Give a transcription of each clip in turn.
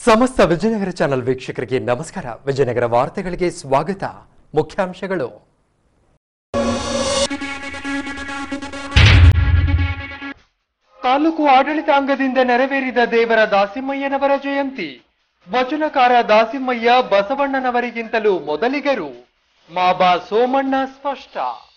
ಸಮಸ್ತ ವಿಜಯನಗರ ಚಾನೆಲ್ ವೀಕ್ಷಕರಿಗೆ ನಮಸ್ಕಾರ ವಿಜಯನಗರ ವಾರ್ತೆಗಳಿಗೆ ಸ್ವಾಗತ ಮುಖ್ಯಾಂಶಗಳು ತಾಲೂಕು ಆಡಳಿತಾಂಗದಿಂದ ನೆರವೇರಿದ ದೇವರ ದಾಸಿಮಯ್ಯನವರ ಜಯಂತಿ ವಚನಕಾರ ದಾಸಿಮಯ್ಯ ಬಸವಣ್ಣನವರಿಗಿಂತಲೂ ಮೊದಲಿಗರು ಮಾಬಾ ಸೋಮಣ್ಣ ಸ್ಪಷ್ಟ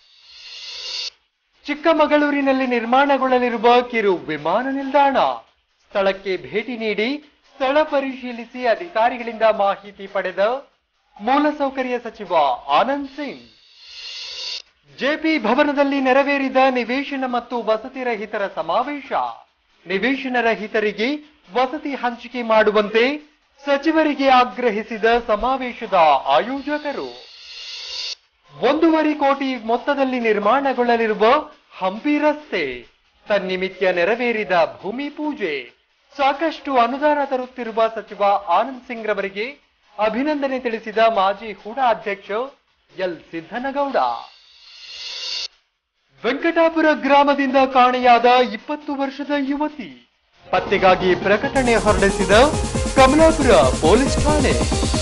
ಚಿಕ್ಕಮಗಳೂರಿನಲ್ಲಿ ನಿರ್ಮಾಣಗೊಳ್ಳಲಿರುವ ಕಿರು ವಿಮಾನ ನಿಲ್ದಾಣ ಸ್ಥಳಕ್ಕೆ ಭೇಟಿ ನೀಡಿ ಸ್ಥಳ ಪರಿಶೀಲಿಸಿ ಅಧಿಕಾರಿಗಳಿಂದ ಮಾಹಿತಿ ಪಡೆದ ಮೂಲಸೌಕರ್ಯ ಸಚಿವ ಆನಂದ್ ಸಿಂಗ್ ಜೆಪಿ ಭವನದಲ್ಲಿ ನೆರವೇರಿದ ನಿವೇಶನ ಮತ್ತು ವಸತಿ ರಹಿತರ ಸಮಾವೇಶ ನಿವೇಶನ ರಹಿತರಿಗೆ ವಸತಿ ಹಂಚಿಕೆ ಮಾಡುವಂತೆ ಸಚಿವರಿಗೆ ಆಗ್ರಹಿಸಿದ ಸಮಾವೇಶದ ಆಯೋಜಕರು ಒಂದೂವರೆ ಕೋಟಿ ಮೊತ್ತದಲ್ಲಿ ನಿರ್ಮಾಣಗೊಳ್ಳಲಿರುವ ಹಂಪಿ ರಸ್ತೆ ತನ್ನಿಮಿತ್ಯ ನೆರವೇರಿದ ಭೂಮಿ ಪೂಜೆ ಸಾಕಷ್ಟು ಅನುದಾನ ತರುತ್ತಿರುವ ಸಚಿವ ಆನಂದ್ ಸಿಂಗ್ ರವರಿಗೆ ಅಭಿನಂದನೆ ತಿಳಿಸಿದ ಮಾಜಿ ಹೂಡಾ ಅಧ್ಯಕ್ಷ ಎಲ್ ಸಿದ್ದನಗೌಡ ವೆಂಕಟಾಪುರ ಗ್ರಾಮದಿಂದ ಕಾಣೆಯಾದ ಇಪ್ಪತ್ತು ವರ್ಷದ ಯುವತಿ ಪತ್ತೆಗಾಗಿ ಪ್ರಕಟಣೆ ಹೊರಡಿಸಿದ ಕಮಲಾಪುರ ಪೊಲೀಸ್ ಠಾಣೆ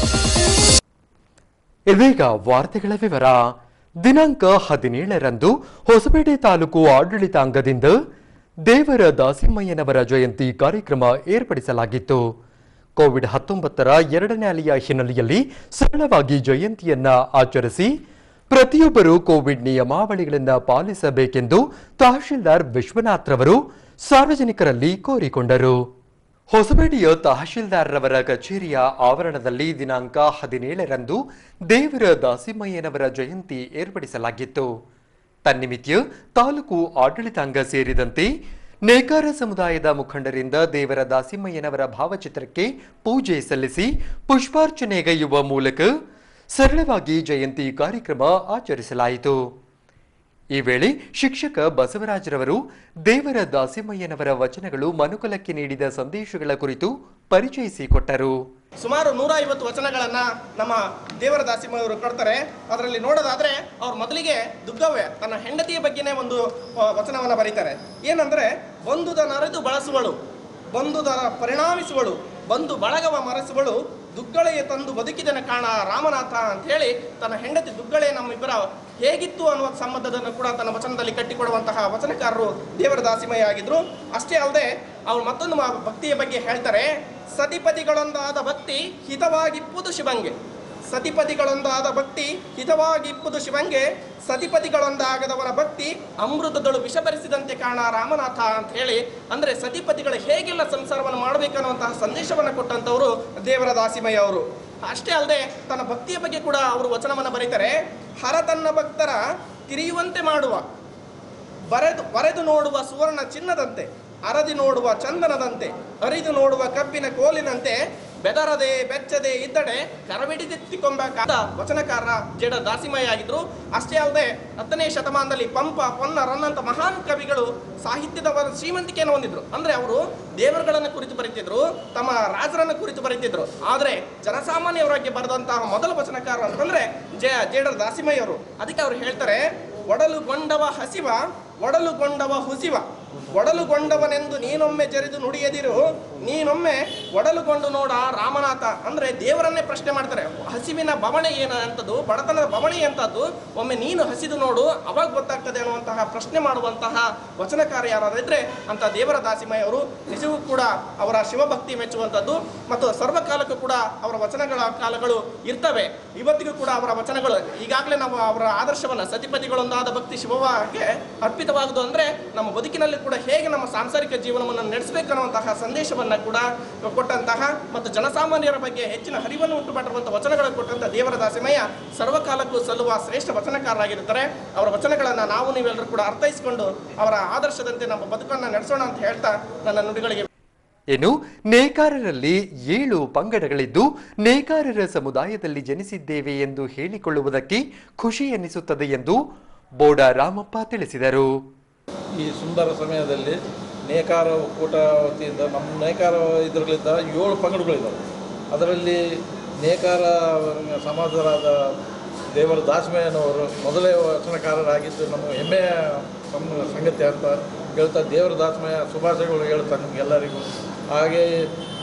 ಇದೀಗ ವಾರ್ತೆಗಳ ವಿವರ ದಿನಾಂಕ ಹದಿನೇಳರಂದು ಹೊಸಪೇಟೆ ತಾಲೂಕು ಆಡಳಿತಾಂಗದಿಂದ ದೇವರ ದಾಸಿಮಯ್ಯನವರ ಜಯಂತಿ ಕಾರ್ಯಕ್ರಮ ಏರ್ಪಡಿಸಲಾಗಿತ್ತು ಕೋವಿಡ್ ಹತ್ತೊಂಬತ್ತರ ಎರಡನೇ ಅಲೆಯ ಹಿನ್ನೆಲೆಯಲ್ಲಿ ಸರಳವಾಗಿ ಜಯಂತಿಯನ್ನ ಆಚರಿಸಿ ಪ್ರತಿಯೊಬ್ಬರು ಕೋವಿಡ್ ನಿಯಮಾವಳಿಗಳನ್ನು ಪಾಲಿಸಬೇಕೆಂದು ತಹಶೀಲ್ದಾರ್ ವಿಶ್ವನಾಥ್ ರವರು ಸಾರ್ವಜನಿಕರಲ್ಲಿ ಕೋರಿಕೊಂಡರು ಹೊಸಪೇಟೆಯ ತಹಶೀಲ್ದಾರ್ರವರ ಕಚೇರಿಯ ಆವರಣದಲ್ಲಿ ದಿನಾಂಕ ಹದಿನೇಳರಂದು ದೇವರ ದಾಸಿಮಯ್ಯನವರ ಜಯಂತಿ ಏರ್ಪಡಿಸಲಾಗಿತ್ತು ತನ್ನಿಮಿತ್ಯ ತಾಲೂಕು ಆಡಳಿತಾಂಗ ಸೇರಿದಂತೆ ನೇಕಾರ ಸಮುದಾಯದ ಮುಖಂಡರಿಂದ ದೇವರ ದಾಸಿಮಯ್ಯನವರ ಭಾವಚಿತ್ರಕ್ಕೆ ಪೂಜೆ ಸಲ್ಲಿಸಿ ಪುಷ್ಪಾರ್ಚನೆಗೈಯುವ ಮೂಲಕ ಸರಳವಾಗಿ ಜಯಂತಿ ಕಾರ್ಯಕ್ರಮ ಆಚರಿಸಲಾಯಿತು ಈ ವೇಳೆ ಶಿಕ್ಷಕ ಬಸವರಾಜರವರು ದೇವರ ದಾಸಿಮಯ್ಯನವರ ವಚನಗಳು ಮನುಕುಲಕ್ಕೆ ನೀಡಿದ ಸಂದೇಶಗಳ ಕುರಿತು ಪರಿಚಯಿಸಿಕೊಟ್ಟರು ಸುಮಾರು ನೂರ ಐವತ್ತು ವಚನಗಳನ್ನ ನಮ್ಮ ದೇವರ ದಾಸಿಮಯವರು ಕೊಡ್ತಾರೆ ಅದರಲ್ಲಿ ನೋಡೋದಾದ್ರೆ ಅವ್ರು ಮೊದಲಿಗೆ ದುಗ್ಗವ್ಯ ತನ್ನ ಹೆಂಡತಿಯ ಬಗ್ಗೆನೇ ಒಂದು ಆ, ವಚನವನ್ನ ಬರೀತಾರೆ ಏನಂದ್ರೆ ಬಂದುದ ನರೆದು ಬಳಸುವಳು ಬಂದುದ ಪರಿಣಾಮಿಸುವಳು ಬಂದು ಬಳಗವ ಮರೆಸುವಳು ದುಗ್ಗಳೆಯ ತಂದು ಬದುಕಿದನ ಕಾಣ ರಾಮನಾಥ ಅಂತ ಹೇಳಿ ತನ್ನ ಹೆಂಡತಿ ದುಗ್ಗಳೆ ನಮ್ಮಿಬ್ಬರ ಹೇಗಿತ್ತು ಅನ್ನುವ ಸಂಬಂಧದನ್ನು ಕೂಡ ತನ್ನ ವಚನದಲ್ಲಿ ಕಟ್ಟಿಕೊಡುವಂತಹ ವಚನಕಾರರು ದೇವರ ದಾಸಿಮಯ ಆಗಿದ್ರು ಅಷ್ಟೇ ಅಲ್ಲದೆ ಅವ್ರು ಮತ್ತೊಂದು ಮ- ಭಕ್ತಿಯ ಬಗ್ಗೆ ಹೇಳ್ತಾರೆ ಸತಿಪತಿಗಳೊಂದಾದ ಭಕ್ತಿ ಹಿತವಾಗಿಪ್ಪುದು ಶಿವಂಗೆ ಸತಿಪತಿಗಳೊಂದಾದ ಭಕ್ತಿ ಹಿತವಾಗಿಪ್ಪುದು ಶಿವಂಗೆ ಸತಿಪತಿಗಳೊಂದಾಗದವರ ಭಕ್ತಿ ಅಮೃತದಳು ವಿಷಭರಿಸಿದಂತೆ ಕಾಣ ರಾಮನಾಥ ಅಂತ ಹೇಳಿ ಅಂದ್ರೆ ಸತಿಪತಿಗಳು ಹೇಗೆಲ್ಲ ಸಂಸಾರವನ್ನು ಮಾಡಬೇಕನ್ನುವಂತಹ ಸಂದೇಶವನ್ನು ಕೊಟ್ಟಂತವರು ದೇವರ ದಾಸಿಮಯ್ಯ ಅವರು ಅಷ್ಟೇ ಅಲ್ಲದೆ ತನ್ನ ಭಕ್ತಿಯ ಬಗ್ಗೆ ಕೂಡ ಅವರು ವಚನವನ್ನು ಬರೀತಾರೆ ಹರ ತನ್ನ ಭಕ್ತರ ತಿರಿಯುವಂತೆ ಮಾಡುವ ಬರೆದು ಬರೆದು ನೋಡುವ ಸುವರ್ಣ ಚಿನ್ನದಂತೆ ಅರದಿ ನೋಡುವ ಚಂದನದಂತೆ ಅರಿದು ನೋಡುವ ಕಬ್ಬಿನ ಕೋಲಿನಂತೆ ಬೆದರದೆ ಬೆಚ್ಚದೆ ಇದ್ದಡೆ ಕರವಿಡಿದೆತ್ತಿಕೊಂಬ ಕಾದ ವಚನಕಾರ ಜೇಡ ದಾಸಿಮಯ್ಯ ಆಗಿದ್ರು ಅಷ್ಟೇ ಅಲ್ಲದೆ ಹತ್ತನೇ ಶತಮಾನದಲ್ಲಿ ಪಂಪ ಪೊನ್ನ ರನ್ನಂತ ಮಹಾನ್ ಕವಿಗಳು ಸಾಹಿತ್ಯದ ಒಂದು ಶ್ರೀಮಂತಿಕೆಯನ್ನು ಹೊಂದಿದ್ರು ಅಂದ್ರೆ ಅವರು ದೇವರುಗಳನ್ನ ಕುರಿತು ಬರೀತಿದ್ರು ತಮ್ಮ ರಾಜರನ್ನ ಕುರಿತು ಬರೀತಿದ್ರು ಆದ್ರೆ ಜನಸಾಮಾನ್ಯವರಾಗಿ ಬರೆದಂತಹ ಮೊದಲ ವಚನಕಾರ ಅಂತಂದ್ರೆ ಜಯ ಜೇಡರ ದಾಸಿಮಯ್ಯವರು ಅದಕ್ಕೆ ಅವ್ರು ಹೇಳ್ತಾರೆ ಒಡಲುಗೊಂಡವ ಹಸಿವ ಒಡಲುಗೊಂಡವ ಹುಸಿವ ಒಡಲುಗೊಂಡವನೆಂದು ನೀನೊಮ್ಮೆ ಜರಿದು ನುಡಿಯದಿರು ನೀನೊಮ್ಮೆ ಒಡಲುಗೊಂಡು ನೋಡ ರಾಮನಾಥ ಅಂದ್ರೆ ದೇವರನ್ನೇ ಪ್ರಶ್ನೆ ಮಾಡ್ತಾರೆ ಹಸಿವಿನ ಬವಣೆ ಏನ ಅಂತದ್ದು ಬಡತನದ ಬವಣೆ ಅಂತದ್ದು ಒಮ್ಮೆ ನೀನು ಹಸಿದು ನೋಡು ಅವಾಗ ಗೊತ್ತಾಗ್ತದೆ ಅನ್ನುವಂತಹ ಪ್ರಶ್ನೆ ಮಾಡುವಂತಹ ವಚನಕಾರ ಯಾರಾದ್ರೆ ಅಂತ ದೇವರ ದಾಸಿಮಯ್ಯ ಅವರು ನಿಜವೂ ಕೂಡ ಅವರ ಶಿವಭಕ್ತಿ ಮೆಚ್ಚುವಂಥದ್ದು ಮತ್ತು ಸರ್ವಕಾಲಕ್ಕೂ ಕೂಡ ಅವರ ವಚನಗಳ ಕಾಲಗಳು ಇರ್ತವೆ ಇವತ್ತಿಗೂ ಕೂಡ ಅವರ ವಚನಗಳು ಈಗಾಗಲೇ ನಾವು ಅವರ ಆದರ್ಶವನ್ನ ಸತಿಪತಿಗಳೊಂದಾದ ಭಕ್ತಿ ಶಿವವಾಗಿ ಅರ್ಪಿತವಾಗುವುದು ಅಂದ್ರೆ ನಮ್ಮ ಬದುಕಿನಲ್ಲಿ ಕೂಡ ಹೇಗೆ ನಮ್ಮ ಸಾಂಸಾರಿಕ ಜೀವನವನ್ನು ನಡೆಸಬೇಕನ್ನುವಂತಹ ಸಂದೇಶವನ್ನ ಕೂಡ ಕೊಟ್ಟಂತಹ ಮತ್ತು ಜನಸಾಮಾನ್ಯರ ಬಗ್ಗೆ ಹೆಚ್ಚಿನ ಹರಿವನ್ನು ಉಂಟು ಮಾಡಿರುವಂತಹ ವಚನಗಳನ್ನು ಕೊಟ್ಟಂತಹ ದೇವರ ದಾಸಿಮಯ್ಯ ಸರ್ವಕಾಲಕ್ಕೂ ಸಲ್ಲುವ ಶ್ರೇಷ್ಠ ವಚನಕಾರರಾಗಿರುತ್ತಾರೆ ಅವರ ವಚನಗಳನ್ನ ನಾವು ನೀವೆಲ್ಲರೂ ಕೂಡ ಅರ್ಥೈಸಿಕೊಂಡು ಅವರ ಆದರ್ಶದಂತೆ ನಮ್ಮ ಬದುಕನ್ನು ನಡೆಸೋಣ ಅಂತ ಹೇಳ್ತಾ ನನ್ನ ನುಡಿಗಳಿಗೆ ಇನ್ನು ನೇಕಾರರಲ್ಲಿ ಏಳು ಪಂಗಡಗಳಿದ್ದು ನೇಕಾರರ ಸಮುದಾಯದಲ್ಲಿ ಜನಿಸಿದ್ದೇವೆ ಎಂದು ಹೇಳಿಕೊಳ್ಳುವುದಕ್ಕೆ ಖುಷಿ ಎನ್ನಿಸುತ್ತದೆ ಎಂದು ಬೋಡ ರಾಮಪ್ಪ ತಿಳಿಸಿದರು ಈ ಸುಂದರ ಸಮಯದಲ್ಲಿ ನೇಕಾರ ಒಕ್ಕೂಟ ವತಿಯಿಂದ ನಮ್ಮ ನೇಕಾರ ಇದರಲ್ಲಿದ್ದ ಏಳು ಪಂಗಡಗಳಿದ್ದಾವೆ ಅದರಲ್ಲಿ ನೇಕಾರ ಸಮಾಜರಾದ ದೇವರ ದಾಸಮಯ್ಯನವರು ಮೊದಲೇ ವಚನಕಾರರಾಗಿದ್ದು ನಮ್ಮ ಹೆಮ್ಮೆಯ ಸಂ- ಸಂಗತಿ ಅಂತ ಹೇಳ್ತಾ ದೇವರ ದಾಸಮಯ ಶುಭಾಶಯಗಳು ಹೇಳ್ತಾ ನಮಗೆಲ್ಲರಿಗೂ ಹಾಗೆ